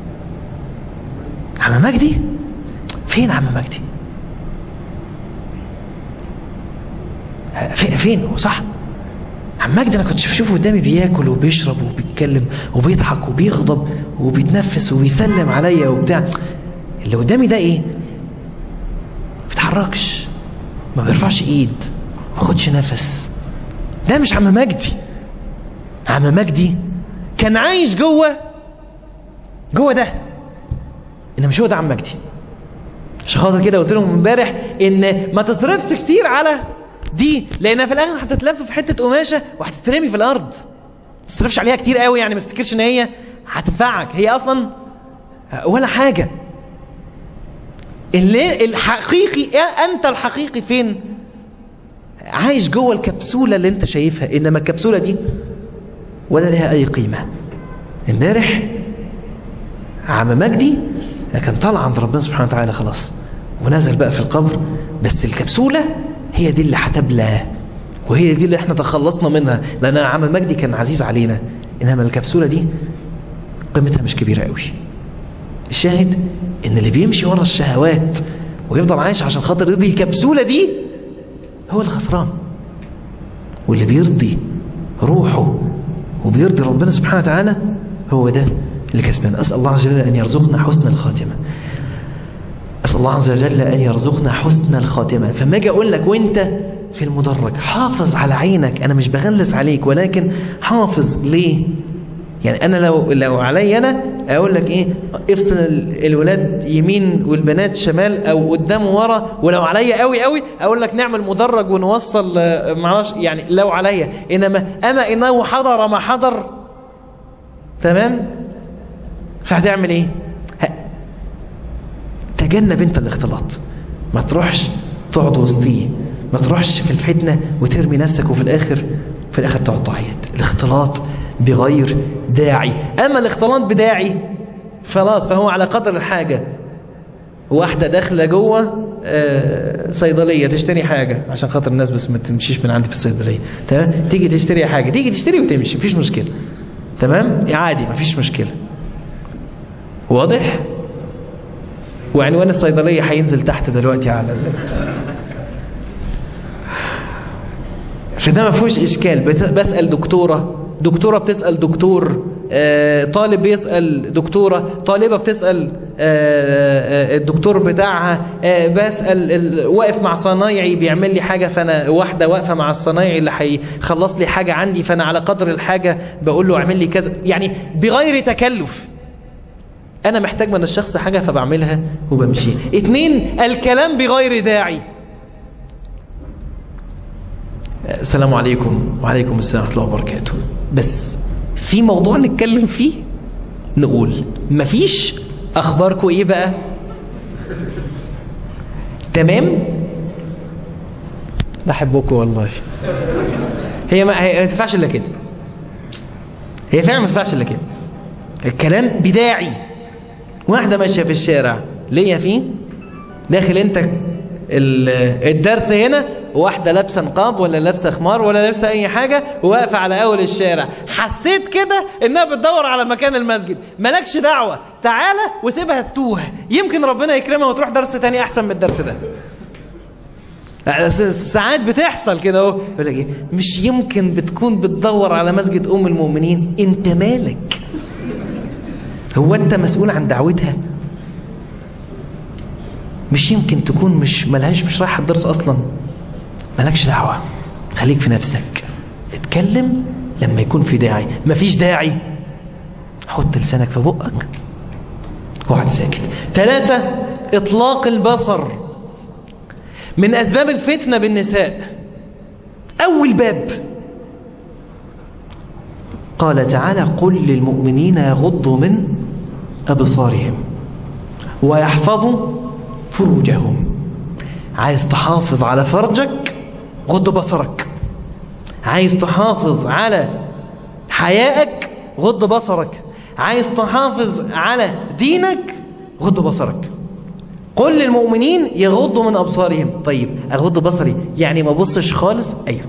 عم مجدي فين عم مجدي فين هو صح عم مجدي انا كنت بشوفه قدامي بياكل وبيشرب وبيتكلم وبيضحك وبيغضب وبيتنفس وبيسلم عليا وبتاع اللي قدامي ده ايه ما بيتحركش ما بيرفعش ايد ما خدش نفس ده مش عم مجدي عم مجدي كان عايش جوه جوه ده ان مش هو ده عم مجدي عشان خاطر كده قلت لهم امبارح ان ما تصرفش كتير على دي لانها في الاخر هتتلف في حته قماشه وهتترمي في الارض ما تصرفش عليها كتير قوي يعني ما تفتكرش ان هي هتنفعك هي اصلا ولا حاجه اللي الحقيقي انت الحقيقي فين عايش جوه الكبسوله اللي انت شايفها انما الكبسوله دي ولا لها اي قيمه امبارح عم مجدي كان طالع عند ربنا سبحانه وتعالى خلاص ونزل بقى في القبر بس الكبسولة هي دي اللي هتبلى وهي دي اللي احنا تخلصنا منها لأن عم مجدي كان عزيز علينا إنما الكبسولة دي قيمتها مش كبيرة قوي الشاهد إن اللي بيمشي ورا الشهوات ويفضل عايش عشان خاطر يرضي الكبسولة دي هو الخسران واللي بيرضي روحه وبيرضي ربنا سبحانه وتعالى هو ده اللي كسبان أسأل الله عز وجل أن يرزقنا حسن الخاتمة أسأل الله عز وجل أن يرزقنا حسن الخاتمة فما أجي أقول لك وأنت في المدرج حافظ على عينك أنا مش بغلس عليك ولكن حافظ ليه يعني أنا لو لو علي أنا أقول لك إيه افصل الولاد يمين والبنات شمال أو قدام ورا ولو عليا قوي قوي أقول لك نعمل مدرج ونوصل معرفش يعني لو عليا إنما أما إنه حضر ما حضر تمام فهتعمل ايه تجنب انت الاختلاط ما تروحش تقعد وسطيه ما تروحش في الفتنة وترمي نفسك وفي الاخر في الاخر تقعد تعيط الاختلاط بغير داعي اما الاختلاط بداعي خلاص فهو على قدر الحاجة واحدة داخلة جوه آه صيدلية تشتري حاجة عشان خاطر الناس بس ما تمشيش من عندي في الصيدلية تمام تيجي تشتري حاجة تيجي تشتري وتمشي مفيش مشكلة تمام عادي مفيش مشكلة واضح وعنوان الصيدلية هينزل تحت دلوقتي على ال... فده ما فيهوش اشكال بسأل دكتورة دكتورة بتسأل دكتور آه طالب بيسأل دكتورة طالبة بتسأل آه الدكتور بتاعها آه بسأل واقف مع صنايعي بيعمل لي حاجة فأنا واحدة واقفة مع الصنايعي اللي هيخلص لي حاجة عندي فأنا على قدر الحاجة بقول له اعمل لي كذا يعني بغير تكلف أنا محتاج من الشخص حاجة فبعملها وبمشي اتنين الكلام بغير داعي السلام عليكم وعليكم السلام ورحمة الله وبركاته بس في موضوع نتكلم فيه نقول مفيش أخباركم إيه بقى تمام بحبكم والله هي ما هي ما تنفعش الا كده هي فعلا ما تنفعش الا كده الكلام بداعي واحدة ماشية في الشارع ليا فيه داخل انت الدرس هنا واحدة لابسة نقاب ولا لابسة خمار ولا لابسة اي حاجة وواقفة على اول الشارع حسيت كده انها بتدور على مكان المسجد مالكش دعوة تعالى وسيبها تتوه يمكن ربنا يكرمها وتروح درس تاني احسن من الدرس ده ساعات بتحصل كده اهو يقول لك ايه مش يمكن بتكون بتدور على مسجد ام المؤمنين انت مالك هو انت مسؤول عن دعوتها مش يمكن تكون مش ملهاش مش رايحه الدرس اصلا مالكش دعوه خليك في نفسك اتكلم لما يكون في داعي مفيش داعي حط لسانك في بقك واقعد ساكت ثلاثة إطلاق البصر من أسباب الفتنة بالنساء أول باب قال تعالى قل للمؤمنين يغضوا من أبصارهم ويحفظوا فروجهم عايز تحافظ على فرجك غض بصرك عايز تحافظ على حيائك غض بصرك عايز تحافظ على دينك غض بصرك قل للمؤمنين يغضوا من أبصارهم طيب أغض بصري يعني ما بصش خالص أيوه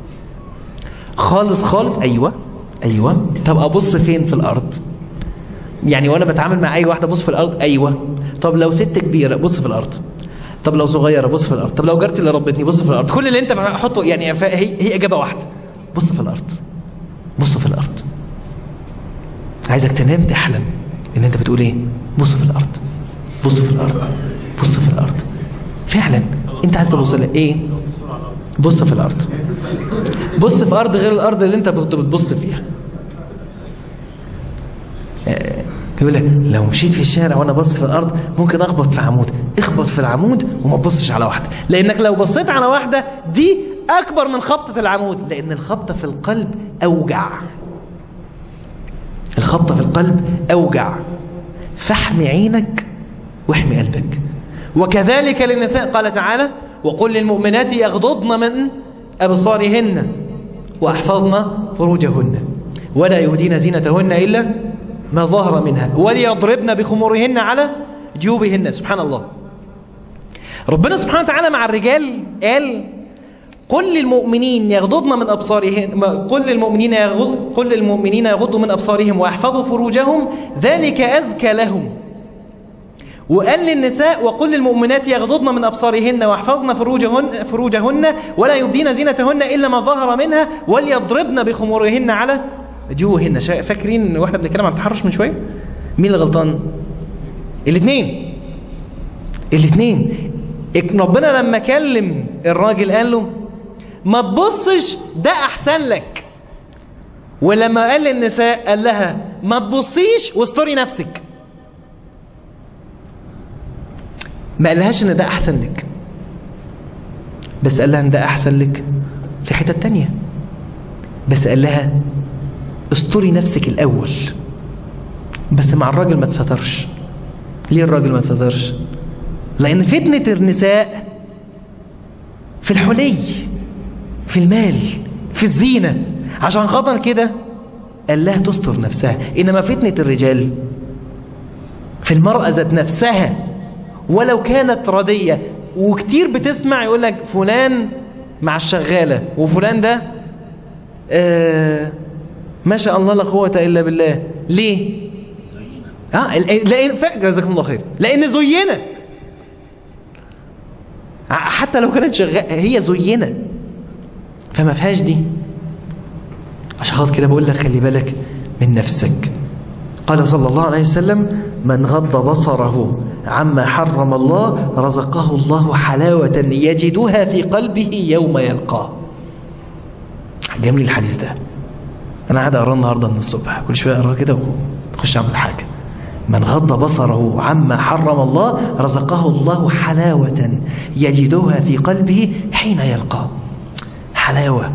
خالص خالص أيوه أيوه طب أبص فين في الأرض يعني وأنا بتعامل مع أي واحدة أبص في الأرض أيوه طب لو ست كبيرة بص في الأرض طب لو صغيرة بص في الأرض طب لو جارتي اللي ربتني بص في الأرض كل اللي أنت حطه يعني هي, هي إجابة واحدة بص في الأرض بص في الأرض عايزك تنام تحلم ان انت بتقول ايه بص في الارض بص في الارض بص في الارض فعلا انت عايز تبص لها ايه بص في الارض بص في ارض غير الارض اللي انت بتبص فيها يقول لك لو مشيت في الشارع وانا بص في الارض ممكن اخبط في عمود اخبط في العمود وما تبصش على واحده لانك لو بصيت على واحده دي اكبر من خبطه العمود لان الخبطه في القلب اوجع الخبطة في القلب أوجع فاحمي عينك واحمي قلبك وكذلك للنساء قال تعالى وقل للمؤمنات يغضضن من أبصارهن وأحفظن فروجهن ولا يهدين زينتهن إلا ما ظهر منها وليضربن بخمورهن على جيوبهن سبحان الله ربنا سبحانه وتعالى مع الرجال قال قل للمؤمنين يغضضن من أبصارهم قل للمؤمنين يغض قل للمؤمنين يغضوا من أبصارهم ويحفظوا فروجهم ذلك أزكى لهم وقال للنساء وقل للمؤمنات يغضضن من أبصارهن ويحفظن فروجهن, فروجهن ولا يبدين زينتهن إلا ما ظهر منها وليضربن بخمورهن على جوهن فاكرين واحنا بنتكلم عن التحرش من شوية مين اللي غلطان الاثنين الاثنين ربنا لما كلم الراجل قال له ما تبصش ده احسن لك ولما قال للنساء قال لها ما تبصيش واستري نفسك ما قالهاش ان ده احسن لك بس قال لها ان ده احسن لك في حتة تانية بس قال لها استري نفسك الاول بس مع الراجل ما تسترش ليه الراجل ما تسترش لان فتنة النساء في الحلي في المال في الزينة عشان خاطر كده قال لها تستر نفسها إنما فتنة الرجال في المرأة ذات نفسها ولو كانت ردية وكتير بتسمع يقول لك فلان مع الشغالة وفلان ده آه ما شاء الله لا قوة إلا بالله ليه اه لان جزاكم الله خير لان زينه حتى لو كانت شغاله هي زينه فما فيهاش دي عشان خاطر كده بقول لك خلي بالك من نفسك قال صلى الله عليه وسلم من غض بصره عما حرم الله رزقه الله حلاوة يجدها في قلبه يوم يلقاه جميل الحديث ده انا قاعد اقراه النهارده من الصبح كل شويه اقراه كده واخش اعمل حاجه من غض بصره عما حرم الله رزقه الله حلاوة يجدها في قلبه حين يلقاه حلاوة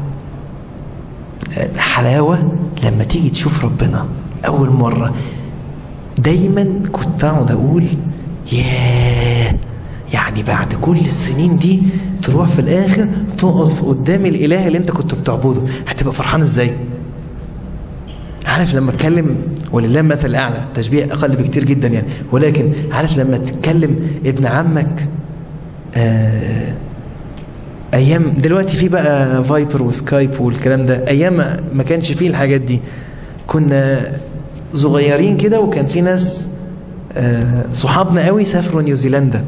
حلاوة لما تيجي تشوف ربنا أول مرة دايما كنت أقعد أقول ياه يعني بعد كل السنين دي تروح في الآخر تقف قدام الإله اللي أنت كنت بتعبده هتبقى فرحان إزاي عارف لما اتكلم ولله المثل الاعلى تشبيه اقل بكتير جدا يعني ولكن عارف لما تتكلم ابن عمك آه ايام دلوقتي في بقى فايبر وسكايب والكلام ده ايام ما كانش فيه الحاجات دي كنا صغيرين كده وكان في ناس آه صحابنا قوي سافروا نيوزيلندا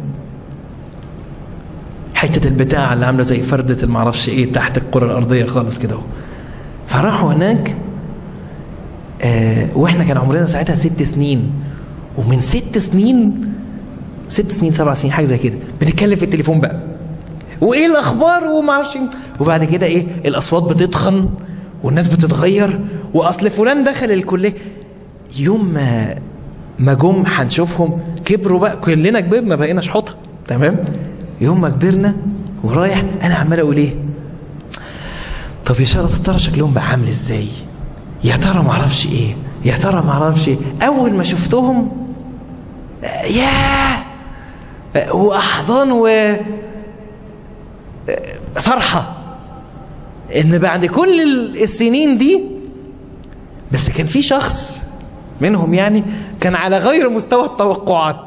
حته البتاع اللي عامله زي فرده المعرفش ايه تحت الكره الارضيه خالص كده فراحوا هناك آه واحنا كان عمرنا ساعتها ست سنين ومن ست سنين ست سنين سبع سنين حاجه زي كده بنتكلم في التليفون بقى وايه الاخبار وما اعرفش وبعد كده ايه الاصوات بتتخن والناس بتتغير واصل فلان دخل الكليه يوم ما ما جم هنشوفهم كبروا بقى كلنا كبرنا بقينا شحوطه تمام يوم ما كبرنا ورايح انا عمال اقول ايه طب يا ترى ترى شكلهم بقى عامل ازاي يا ترى ما اعرفش ايه يا ترى ما اعرفش ايه اول ما شفتهم ياه واحضان و فرحه ان بعد كل السنين دي بس كان في شخص منهم يعني كان على غير مستوى التوقعات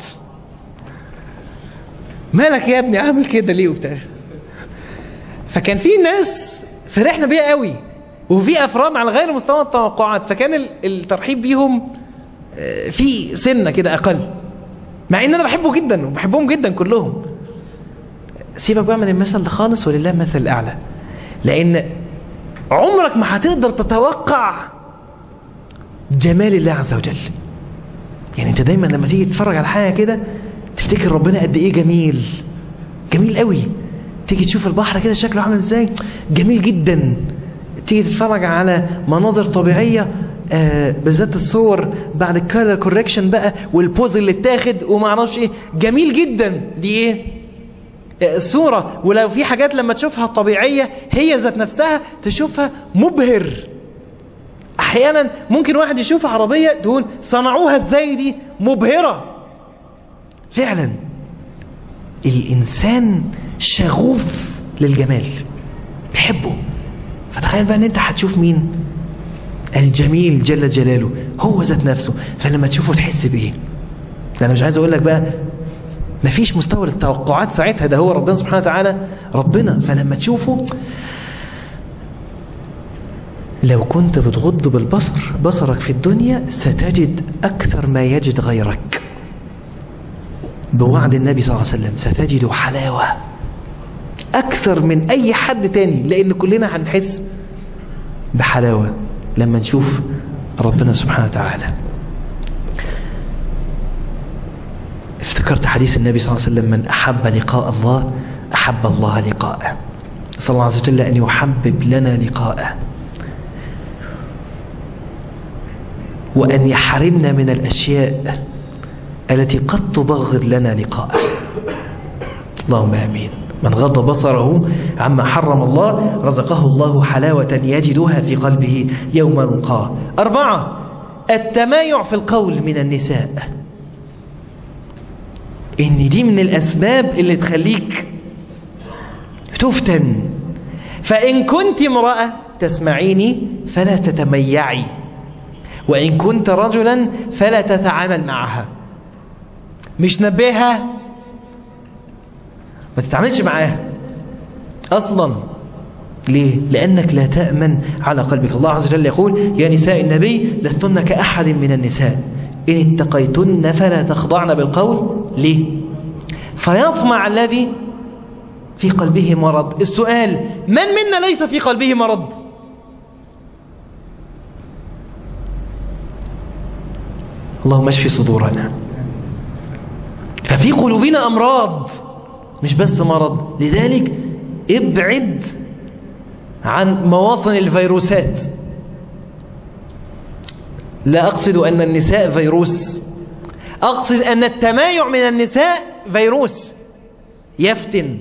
مالك يا ابني عامل كده ليه وبتاع فكان في ناس فرحنا بيها قوي وفي افراد على غير مستوى التوقعات فكان الترحيب بيهم في سنه كده اقل مع ان انا بحبه جدا وبحبهم جدا كلهم سيبك بقى من المثل ده خالص ولله المثل الاعلى لان عمرك ما هتقدر تتوقع جمال الله عز وجل يعني انت دايما لما تيجي تتفرج على حاجه كده تفتكر ربنا قد ايه جميل جميل قوي تيجي تشوف البحر كده شكله عامل ازاي جميل جدا تيجي تتفرج على مناظر طبيعيه آه بالذات الصور بعد الكالر كوركشن بقى والبوز اللي اتاخد وما اعرفش ايه جميل جدا دي ايه الصورة ولو في حاجات لما تشوفها طبيعية هي ذات نفسها تشوفها مبهر احيانا ممكن واحد يشوف عربية تقول صنعوها ازاي دي مبهرة فعلا الانسان شغوف للجمال بيحبه فتخيل بقى ان انت هتشوف مين الجميل جل جلاله هو ذات نفسه فلما تشوفه تحس بايه ده انا مش عايز اقول لك بقى مفيش مستوى للتوقعات ساعتها ده هو ربنا سبحانه وتعالى ربنا فلما تشوفه لو كنت بتغض بالبصر بصرك في الدنيا ستجد أكثر ما يجد غيرك بوعد النبي صلى الله عليه وسلم ستجد حلاوة أكثر من أي حد تاني لأن كلنا هنحس بحلاوة لما نشوف ربنا سبحانه وتعالى افتكرت حديث النبي صلى الله عليه وسلم من أحب لقاء الله أحب الله لقاءه صلى الله عز وجل أن يحبب لنا لقاءه وأن يحرمنا من الأشياء التي قد تبغض لنا لقاءه اللهم آمين من غض بصره عما حرم الله رزقه الله حلاوة يجدها في قلبه يوم نلقاه أربعة التمايع في القول من النساء إن دي من الأسباب اللي تخليك تفتن فإن كنت امرأة تسمعيني فلا تتميعي وإن كنت رجلا فلا تتعامل معها مش نبهها ما تتعاملش معاها أصلا ليه؟ لأنك لا تأمن على قلبك الله عز وجل يقول يا نساء النبي لستن كأحد من النساء إن اتقيتن فلا تخضعن بالقول ليه؟ فيطمع الذي في قلبه مرض السؤال من منا ليس في قلبه مرض اللهم اشفي صدورنا ففي قلوبنا أمراض مش بس مرض لذلك ابعد عن مواطن الفيروسات لا أقصد أن النساء فيروس أقصد أن التمايع من النساء فيروس يفتن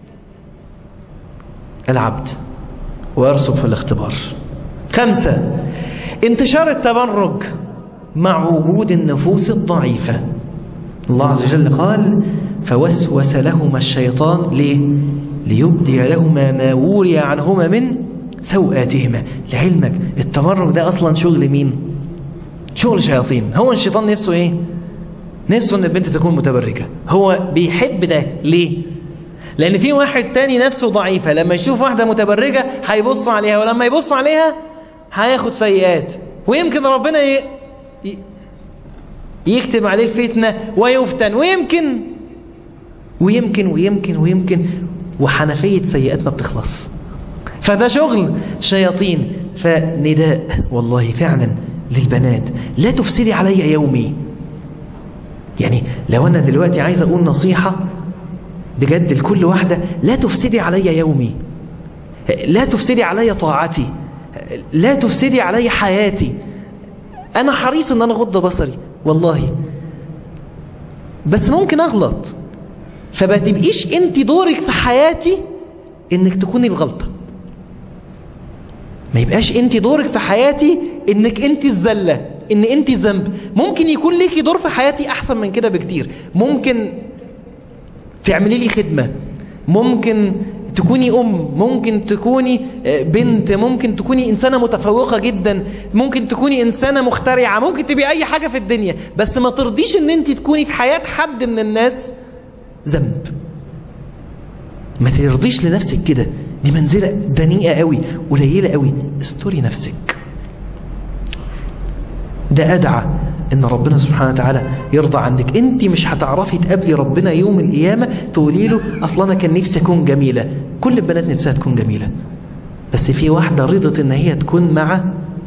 العبد ويرسب في الاختبار خمسة انتشار التبرج مع وجود النفوس الضعيفة الله عز وجل قال فوسوس لهما الشيطان ليه؟ ليبدي لهما ما وري عنهما من سوآتهما لعلمك التبرج ده أصلا شغل مين شغل شياطين هو الشيطان نفسه ايه نفسه ان البنت تكون متبرجة هو بيحب ده ليه لان في واحد تاني نفسه ضعيفة لما يشوف واحدة متبرجة هيبص عليها ولما يبص عليها هياخد سيئات ويمكن ربنا ي... ي... يكتب عليه الفتنة ويفتن ويمكن ويمكن ويمكن ويمكن وحنفية سيئات ما بتخلص فده شغل شياطين فنداء والله فعلا للبنات لا تفسدي علي يومي يعني لو أنا دلوقتي عايز أقول نصيحة بجد لكل واحدة لا تفسدي علي يومي لا تفسدي علي طاعتي لا تفسدي علي حياتي انا حريص ان انا اغض بصري والله بس ممكن اغلط فما تبقيش انت دورك في حياتي انك تكوني الغلطة ما يبقاش انت دورك في حياتي انك انت الزلة ان انت الذنب ممكن يكون ليكي دور في حياتي احسن من كده بكتير ممكن تعملي لي خدمة ممكن تكوني أم ممكن تكوني بنت ممكن تكوني إنسانة متفوقة جدا ممكن تكوني إنسانة مخترعة ممكن تبقي أي حاجة في الدنيا بس ما ترضيش إن أنت تكوني في حياة حد من الناس ذنب ما ترضيش لنفسك كده دي منزلة دنيئة قوي قليلة قوي استوري نفسك ده أدعى ان ربنا سبحانه وتعالى يرضى عنك انت مش هتعرفي تقابلي ربنا يوم القيامة تقولي له اصلا انا كان نفسي اكون جميلة كل البنات نفسها تكون جميلة بس في واحدة رضت ان هي تكون مع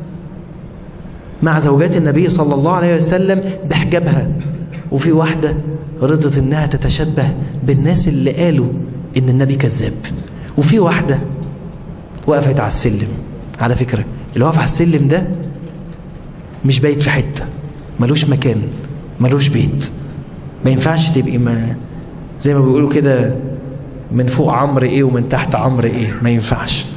مع زوجات النبي صلى الله عليه وسلم بحجابها وفي واحدة رضت انها تتشبه بالناس اللي قالوا ان النبي كذاب وفي واحدة وقفت على السلم على فكرة اللي واقف على السلم ده مش بايت في حتة ملوش مكان ملوش بيت ما ينفعش تبقي ما زي ما بيقولوا كده من فوق عمرو ايه ومن تحت عمرو ايه ما ينفعش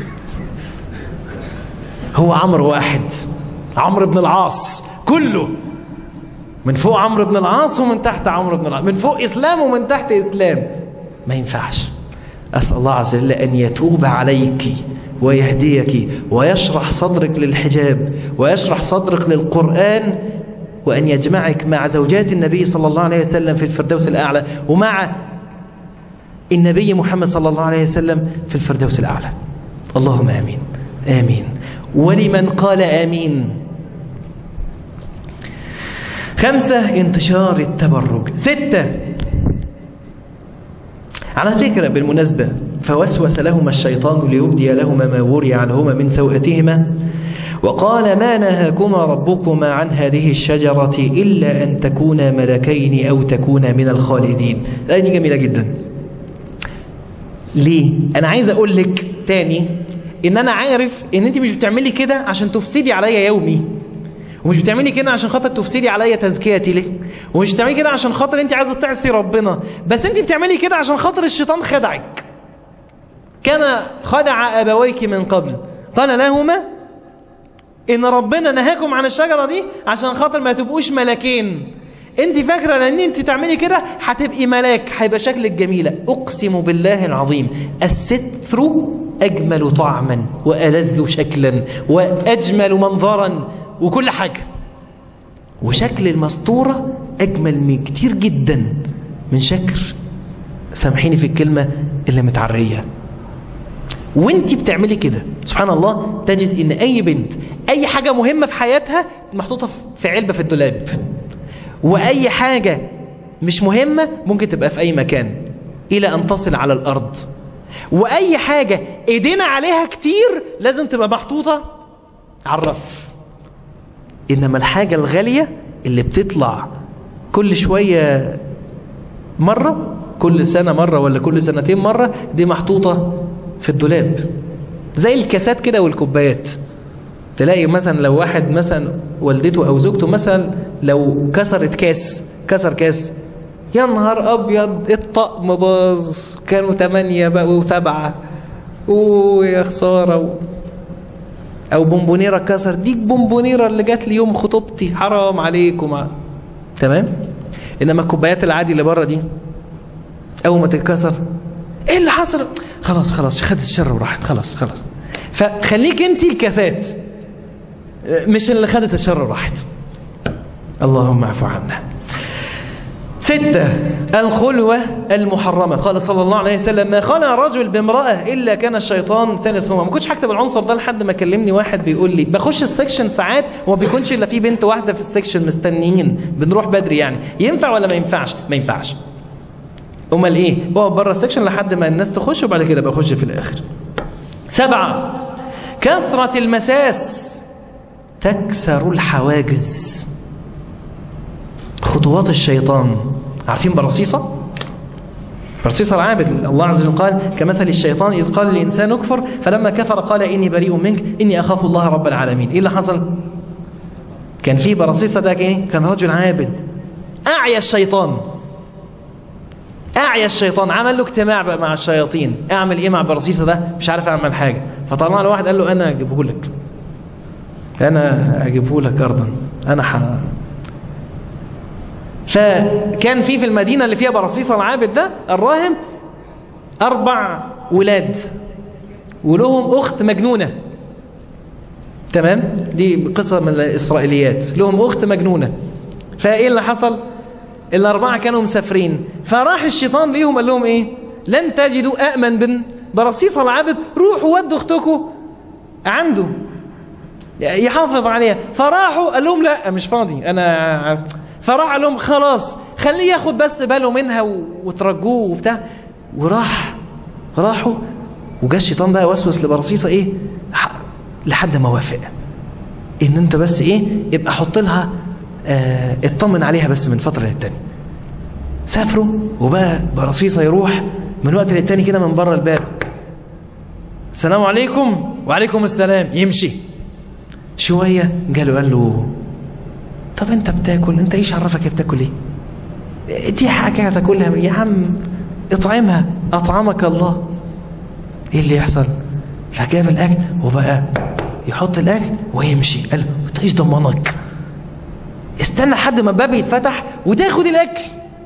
هو عمرو واحد عمرو بن العاص كله من فوق عمرو بن العاص ومن تحت عمرو بن العاص من فوق اسلام ومن تحت اسلام ما ينفعش اسال الله عز وجل ان يتوب عليك ويهديك ويشرح صدرك للحجاب ويشرح صدرك للقرآن وأن يجمعك مع زوجات النبي صلى الله عليه وسلم في الفردوس الأعلى ومع النبي محمد صلى الله عليه وسلم في الفردوس الأعلى اللهم آمين آمين ولمن قال آمين خمسة انتشار التبرج ستة على فكرة بالمناسبة فوسوس لهما الشيطان ليبدي لهما ما وري عنهما من سوءتهما وقال ما نهاكما ربكما عن هذه الشجرة إلا أن تكونا ملكين أو تكونا من الخالدين الآية دي جميلة جدا ليه؟ أنا عايز أقول لك تاني إن أنا عارف إن أنت مش بتعملي كده عشان تفسدي عليا يومي ومش بتعملي كده عشان خاطر تفسدي عليا تزكيتي ليه ومش بتعملي كده عشان خاطر انت عايزه تعصي ربنا بس انت بتعملي كده عشان خاطر الشيطان خدعك كما خدع ابويك من قبل قال لهما ان ربنا نهاكم عن الشجره دي عشان خاطر ما تبقوش ملكين انت فاكره ان انت تعملي كده هتبقي ملاك هيبقى شكلك جميله اقسم بالله العظيم الستر اجمل طعما والذ شكلا واجمل منظرا وكل حاجة وشكل المسطورة أجمل من كتير جدا من شكل سامحيني في الكلمة اللي متعرية وانت بتعملي كده سبحان الله تجد ان اي بنت اي حاجة مهمة في حياتها محطوطة في علبة في الدولاب واي حاجة مش مهمة ممكن تبقى في اي مكان الى ان تصل على الارض واي حاجة ايدينا عليها كتير لازم تبقى محطوطة على الرف إنما الحاجة الغالية اللي بتطلع كل شوية مرة كل سنة مرة ولا كل سنتين مرة دي محطوطة في الدولاب زي الكاسات كده والكوبايات تلاقي مثلا لو واحد مثلا والدته أو زوجته مثلا لو كسرت كاس كسر كاس يا نهار أبيض الطقم باظ كانوا تمانية بقوا سبعة ويا خسارة او بونبونيره اتكسر دي البونبونيره اللي جات لي يوم خطوبتي حرام عليكم تمام انما الكوبايات العادي اللي بره دي اول ما تتكسر ايه اللي حصل خلاص خلاص خدت الشر وراحت خلاص خلاص فخليك انت الكاسات مش اللي خدت الشر وراحت اللهم اعفو عنا ستة الخلوة المحرمة قال صلى الله عليه وسلم ما خلى رجل بامرأة إلا كان الشيطان ثالثهما ما كنتش هكتب العنصر ده لحد ما كلمني واحد بيقول لي بخش السكشن ساعات وما بيكونش إلا في بنت واحدة في السكشن مستنيين بنروح بدري يعني ينفع ولا ما ينفعش ما ينفعش أمال إيه بقف بره السكشن لحد ما الناس تخش وبعد كده بخش في الآخر سبعة كثرة المساس تكسر الحواجز خطوات الشيطان عارفين برصيصة برصيصة العابد الله عز وجل قال كمثل الشيطان إذ قال الإنسان اكفر فلما كفر قال إني بريء منك إني أخاف الله رب العالمين إيه اللي حصل كان في برصيصة ده ايه كان رجل عابد أعيا الشيطان أعيا الشيطان عمل له اجتماع بقى مع الشياطين اعمل ايه مع برصيصة ده مش عارف اعمل حاجة فطلع له واحد قال له انا اجيبه لك انا اجيبه لك ارضا انا ح... فكان في في المدينة اللي فيها برصيصة العابد ده الراهب أربع ولاد ولهم أخت مجنونة تمام دي قصة من الإسرائيليات لهم أخت مجنونة فإيه اللي حصل الأربعة كانوا مسافرين فراح الشيطان ليهم قال لهم إيه لن تجدوا أأمن من برصيصة العابد روحوا ودوا أختكم عنده يحافظ عليها فراحوا قال لهم لا مش فاضي أنا فراح قال لهم خلاص خليه ياخد بس باله منها وترجوه وبتاع وراح راحوا وجا الشيطان بقى وسوس لبرصيصة ايه لحد ما وافق ان انت بس ايه يبقى حط لها اه اطمن عليها بس من فترة للتانية سافروا وبقى برصيصة يروح من وقت للتاني كده من بره الباب السلام عليكم وعليكم السلام يمشي شوية جاله قال له طب انت بتاكل انت ايش عرفك بتاكل ايه دي حاجة هتاكلها يا عم اطعمها اطعمك الله ايه اللي يحصل فجاب الاكل وبقى يحط الاكل ويمشي قال له انت ايش ضمنك استنى لحد ما الباب يتفتح وتاخد الاكل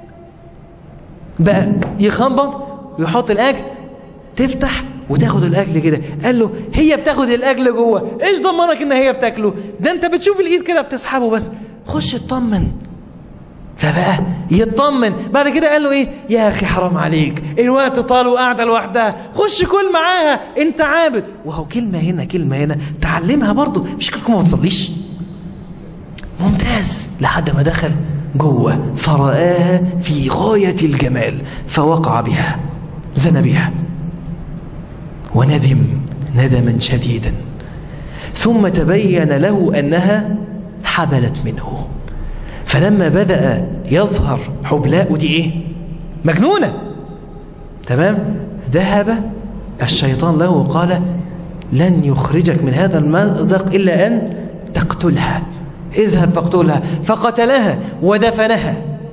بقى يخبط ويحط الاكل تفتح وتاخد الاكل كده قال له هي بتاخد الاكل جوه ايش ضمنك ان هي بتاكله ده انت بتشوف الايد كده بتسحبه بس خش اطمن فبقى يطمن بعد كده قال له ايه يا اخي حرام عليك الوقت طال وقاعده لوحدها خش كل معاها انت عابد وهو كلمه هنا كلمه هنا تعلمها برضه مش كلكم ما تصليش ممتاز لحد ما دخل جوه فرآها في غاية الجمال فوقع بها زنى بها وندم ندما شديدا ثم تبين له أنها حبلت منه فلما بدأ يظهر حبلاء ودي ايه مجنونة تمام ذهب الشيطان له وقال لن يخرجك من هذا المأزق إلا أن تقتلها اذهب فاقتلها فقتلها ودفنها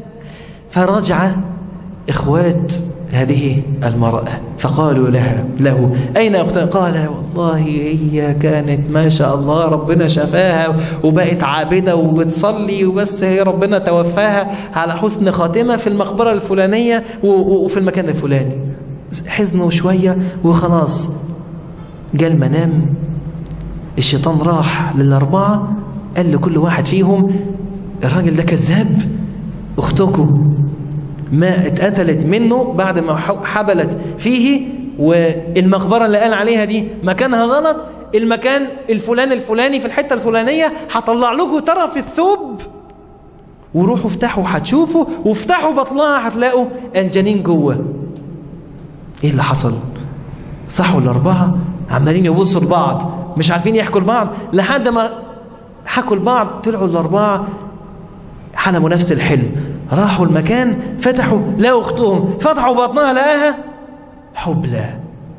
فرجع إخوات هذه المرأة فقالوا لها له أين أختها قال والله هي كانت ما شاء الله ربنا شفاها وبقت عابدة وبتصلي وبس هي ربنا توفاها على حسن خاتمة في المقبرة الفلانية وفي المكان الفلاني حزنوا شوية وخلاص جاء المنام الشيطان راح للأربعة قال لكل واحد فيهم الراجل ده كذاب أختكم ما اتقتلت منه بعد ما حبلت فيه والمقبرة اللي قال عليها دي مكانها غلط المكان الفلان الفلاني في الحتة الفلانية هطلع لكم طرف الثوب وروحوا افتحوا هتشوفوا وافتحوا بطنها هتلاقوا الجنين جوه ايه اللي حصل صحوا الاربعة عمالين يبصوا لبعض مش عارفين يحكوا لبعض لحد ما حكوا لبعض طلعوا الاربعة حلموا نفس الحلم راحوا المكان فتحوا لقوا اختهم فتحوا بطنها لقاها حبلى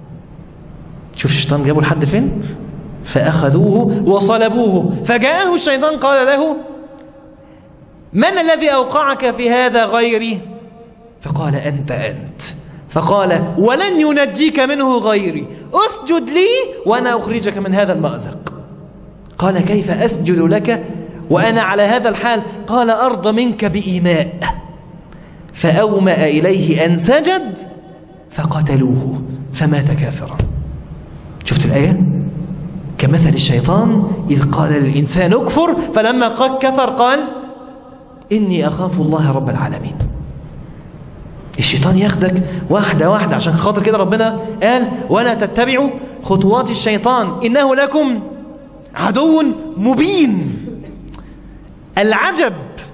شوف الشيطان جابوا لحد فين فأخذوه وصلبوه فجاءه الشيطان قال له من الذي أوقعك في هذا غيري فقال أنت أنت فقال ولن ينجيك منه غيري أسجد لي وأنا أخرجك من هذا المأزق قال كيف أسجد لك وأنا على هذا الحال قال أرض منك بإيماء فأومأ إليه أن سجد فقتلوه فمات كافرا شفت الآية كمثل الشيطان إذ قال للإنسان اكفر فلما قد كفر قال إني أخاف الله رب العالمين الشيطان ياخدك واحدة واحدة عشان خاطر كده ربنا قال ولا تتبعوا خطوات الشيطان إنه لكم عدو مبين العجب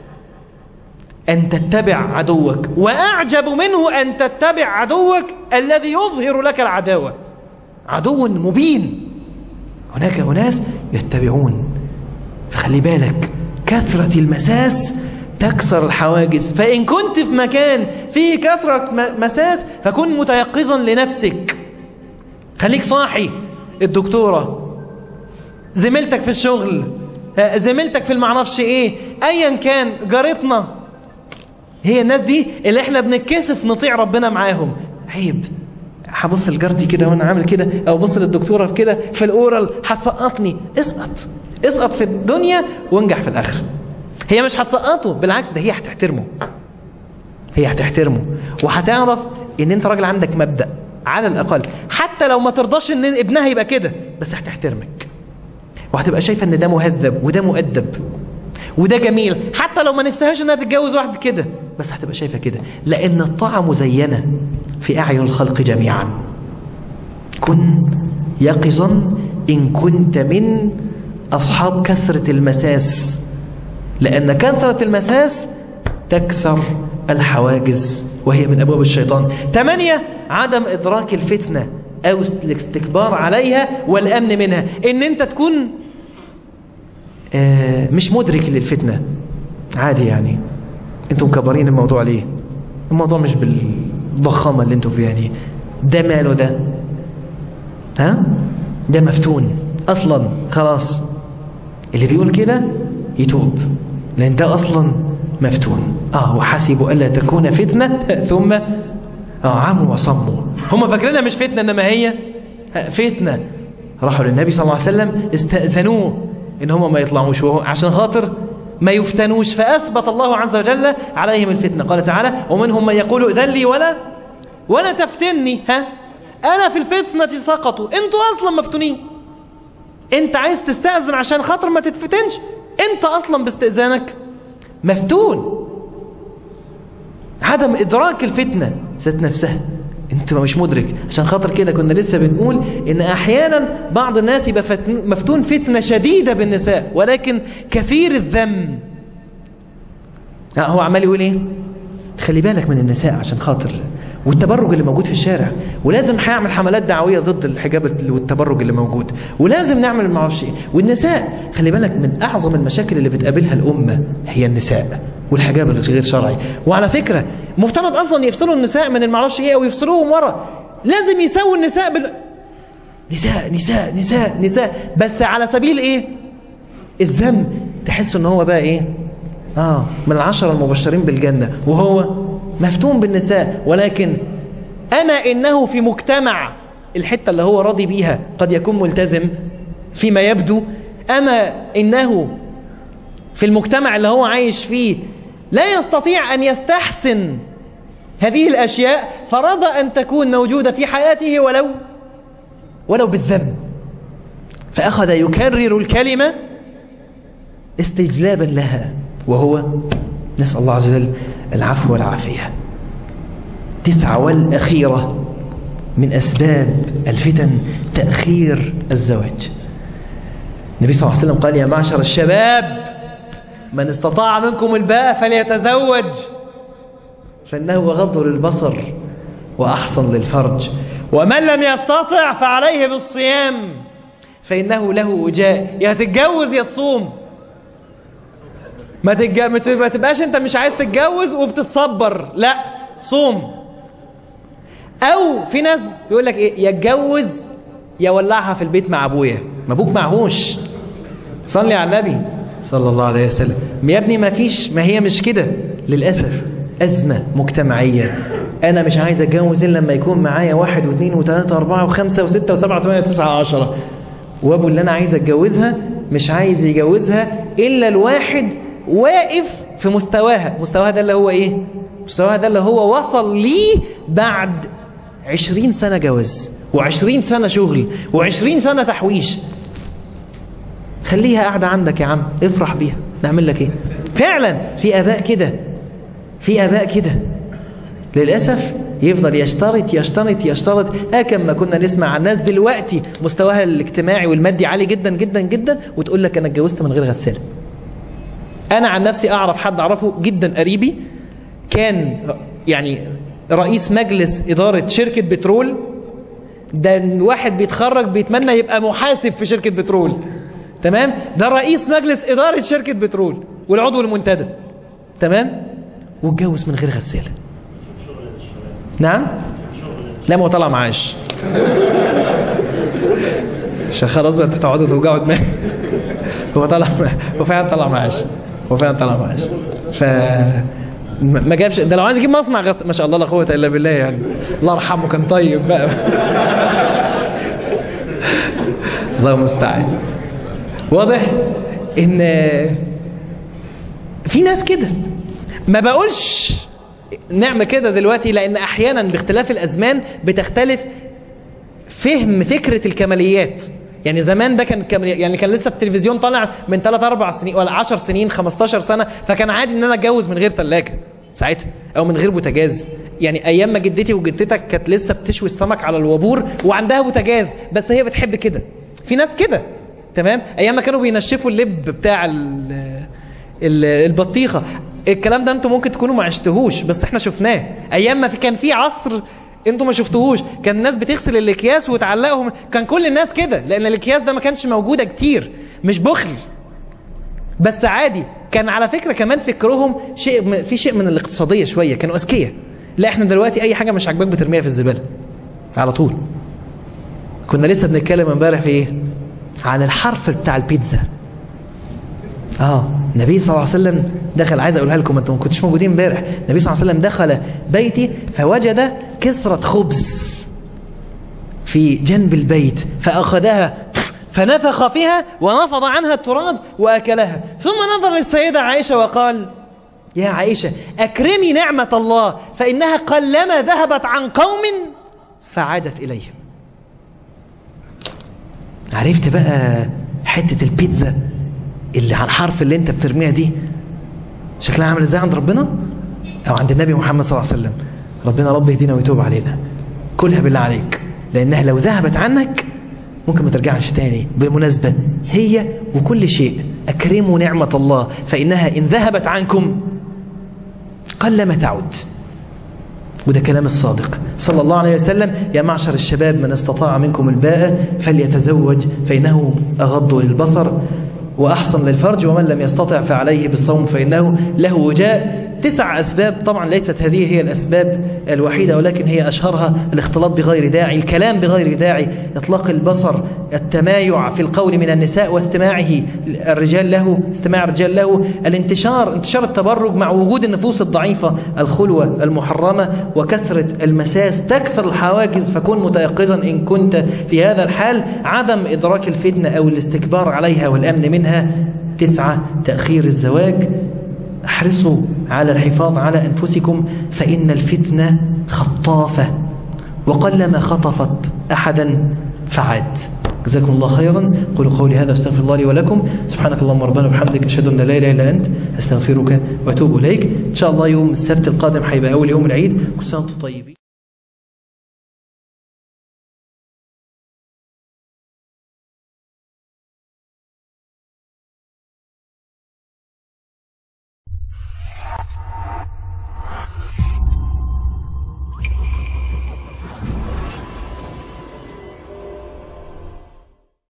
أن تتبع عدوك وأعجب منه أن تتبع عدوك الذي يظهر لك العداوة عدو مبين هناك أناس يتبعون فخلي بالك كثرة المساس تكسر الحواجز فإن كنت في مكان فيه كثرة مساس فكن متيقظا لنفسك خليك صاحي الدكتورة زميلتك في الشغل زميلتك في المعرفش ايه ايا كان جارتنا هي الناس دي اللي احنا بنتكسف نطيع ربنا معاهم عيب هبص لجارتي كده وانا عامل كده او بص للدكتوره في كده في الاورال هتسقطني اسقط اسقط في الدنيا وانجح في الاخره هي مش هتسقطه بالعكس ده هي هتحترمه هي هتحترمه وهتعرف ان انت راجل عندك مبدأ على الاقل حتى لو ما ترضاش ان ابنها يبقى كده بس هتحترمك وهتبقى شايفه ان ده مهذب وده مؤدب وده جميل حتى لو ما نفسهاش انها تتجوز واحد كده بس هتبقى شايفه كده لان الطاعه مزينه في اعين الخلق جميعا كن يقظا ان كنت من اصحاب كثره المساس لان كثره المساس تكسر الحواجز وهي من ابواب الشيطان ثمانية عدم ادراك الفتنه او الاستكبار عليها والامن منها ان انت تكون مش مدرك للفتنة عادي يعني انتم مكبرين الموضوع ليه الموضوع مش بالضخامة اللي انتم فيها دي ده ماله ده ها ده مفتون اصلا خلاص اللي بيقول كده يتوب لان ده اصلا مفتون اه وحسبوا الا تكون فتنة ثم اه عموا وصموا هم فاكرينها مش فتنة انما هي فتنة راحوا للنبي صلى الله عليه وسلم استأذنوه ان هم ما يطلعوش عشان خاطر ما يفتنوش فأثبت الله عز وجل عليهم الفتنة قال تعالى ومنهم من يقول اذن لي ولا ولا تفتني ها أنا في الفتنة سقطوا انتوا أصلا مفتونين انت عايز تستأذن عشان خاطر ما تتفتنش انت أصلا باستئذانك مفتون عدم إدراك الفتنة ذات نفسها انت مش مدرك عشان خاطر كده كنا لسه بنقول ان احيانا بعض الناس يبقى مفتون فتنة شديدة بالنساء ولكن كثير الذم هو عمال يقول ايه خلي بالك من النساء عشان خاطر والتبرج اللي موجود في الشارع ولازم هيعمل حملات دعويه ضد الحجاب والتبرج اللي موجود ولازم نعمل ما اعرفش ايه والنساء خلي بالك من اعظم المشاكل اللي بتقابلها الامه هي النساء والحجاب الغير شرعي وعلى فكره مفترض اصلا يفصلوا النساء من المعرفش ايه او يفصلوهم ورا لازم يسووا النساء بال نساء نساء نساء نساء بس على سبيل ايه الذم تحس ان هو بقى ايه اه من العشرة المبشرين بالجنة وهو مفتون بالنساء ولكن أنا إنه في مجتمع الحتة اللي هو راضي بيها قد يكون ملتزم فيما يبدو أما إنه في المجتمع اللي هو عايش فيه لا يستطيع أن يستحسن هذه الأشياء فرضى أن تكون موجودة في حياته ولو ولو بالذنب فأخذ يكرر الكلمة استجلابا لها وهو نسأل الله عز وجل العفو والعافية تسعة والأخيرة من أسباب الفتن تأخير الزواج النبي صلى الله عليه وسلم قال يا معشر الشباب من استطاع منكم الباء فليتزوج فإنه أغض للبصر وأحصن للفرج ومن لم يستطع فعليه بالصيام فإنه له وجاء يا تتجوز يا تصوم ما, تتج... ما تبقاش انت مش عايز تتجوز وبتتصبر لا صوم او في ناس بيقول لك ايه يتجوز يا ولعها في البيت مع ابويا ما ابوك معهوش صلي على النبي صلى الله عليه وسلم يا ابني ما فيش ما هي مش كده للاسف ازمه مجتمعيه انا مش عايز اتجوز الا لما يكون معايا واحد واثنين وثلاثه واربعه وخمسه وسته وسبعه وثمانيه وتسعه وعشره وابو اللي انا عايز اتجوزها مش عايز يجوزها الا الواحد واقف في مستواها مستواها ده اللي هو ايه مستواها ده اللي هو وصل ليه بعد عشرين سنة جواز وعشرين سنة شغل وعشرين سنة تحويش خليها قاعدة عندك يا عم افرح بيها نعمل لك ايه فعلا في اباء كده في اباء كده للأسف يفضل يشترط يشترط يشترط هكذا ما كنا نسمع عن ناس دلوقتي مستواها الاجتماعي والمادي عالي جدا جدا جدا وتقول لك انا اتجوزت من غير غسالة انا عن نفسي اعرف حد اعرفه جدا قريبي كان يعني رئيس مجلس ادارة شركة بترول ده واحد بيتخرج بيتمنى يبقى محاسب في شركة بترول تمام ده رئيس مجلس ادارة شركة بترول والعضو المنتدب تمام واتجوز من غير غسالة نعم لا ما هو طلع معاش عشان خلاص بقى تقعدوا توجعوا دماغي هو طلع هو فعلا طلع معاش هو فعلا طلع معاش ف ما جابش ده لو عايز يجيب مصنع غس... ما شاء الله لا قوه الا بالله يعني الله يرحمه كان طيب بقى الله المستعان واضح ان في ناس كده ما بقولش نعمة كده دلوقتي لان احيانا باختلاف الازمان بتختلف فهم فكرة الكماليات يعني زمان ده كان كمالي يعني كان لسه التلفزيون طالع من 3 4 سنين ولا 10 سنين 15 سنة فكان عادي ان انا اتجوز من غير ثلاجة ساعتها او من غير بوتاجاز يعني ايام ما جدتي وجدتك كانت لسه بتشوي السمك على الوابور وعندها بوتاجاز بس هي بتحب كده في ناس كده تمام ايام ما كانوا بينشفوا اللب بتاع ال ال البطيخه الكلام ده انتوا ممكن تكونوا ما عشتهوش بس احنا شفناه ايام ما في كان في عصر انتوا ما شفتوهوش كان الناس بتغسل الاكياس وتعلقهم كان كل الناس كده لان الاكياس ده ما كانش موجوده كتير مش بخل بس عادي كان على فكره كمان فكرهم شيء في شيء من الاقتصاديه شويه كانوا اذكياء لا احنا دلوقتي اي حاجه مش عاجباك بترميها في الزباله على طول كنا لسه بنتكلم امبارح في ايه عن الحرف بتاع البيتزا اه النبي صلى الله عليه وسلم دخل عايز اقولها لكم انتم ما كنتوش موجودين امبارح النبي صلى الله عليه وسلم دخل بيتي فوجد كسرة خبز في جنب البيت فأخذها فنفخ فيها ونفض عنها التراب وأكلها ثم نظر للسيدة عائشة وقال يا عائشة أكرمي نعمة الله فإنها قلما ذهبت عن قوم فعادت إليهم عرفت بقى حتة البيتزا اللي على الحرف اللي انت بترميها دي شكلها عامل ازاي عند ربنا او عند النبي محمد صلى الله عليه وسلم ربنا رب يهدينا ويتوب علينا كلها بالله عليك لانها لو ذهبت عنك ممكن ما ترجعش تاني بالمناسبة هي وكل شيء اكرموا نعمة الله فانها ان ذهبت عنكم قل ما تعود وده كلام الصادق صلى الله عليه وسلم يا معشر الشباب من استطاع منكم الباء فليتزوج فإنه أغض للبصر وأحصن للفرج ومن لم يستطع فعليه بالصوم فإنه له وجاء تسع أسباب طبعا ليست هذه هي الأسباب الوحيدة ولكن هي أشهرها الاختلاط بغير داعي الكلام بغير داعي إطلاق البصر التمايع في القول من النساء واستماعه الرجال له استماع الرجال له الانتشار انتشار التبرج مع وجود النفوس الضعيفة الخلوة المحرمة وكثرة المساس تكسر الحواجز فكن متيقظا إن كنت في هذا الحال عدم إدراك الفتنة أو الاستكبار عليها والأمن منها تسعة تأخير الزواج احرصوا على الحفاظ على أنفسكم فإن الفتنة خطافة وقلما خطفت أحدا فعاد جزاكم الله خيرا قولوا قولي هذا استغفر الله لي ولكم سبحانك اللهم ربنا وبحمدك اشهد ان لا اله الا انت استغفرك واتوب اليك ان شاء الله يوم السبت القادم هيبقى اول يوم العيد كل سنه وانتم طيبين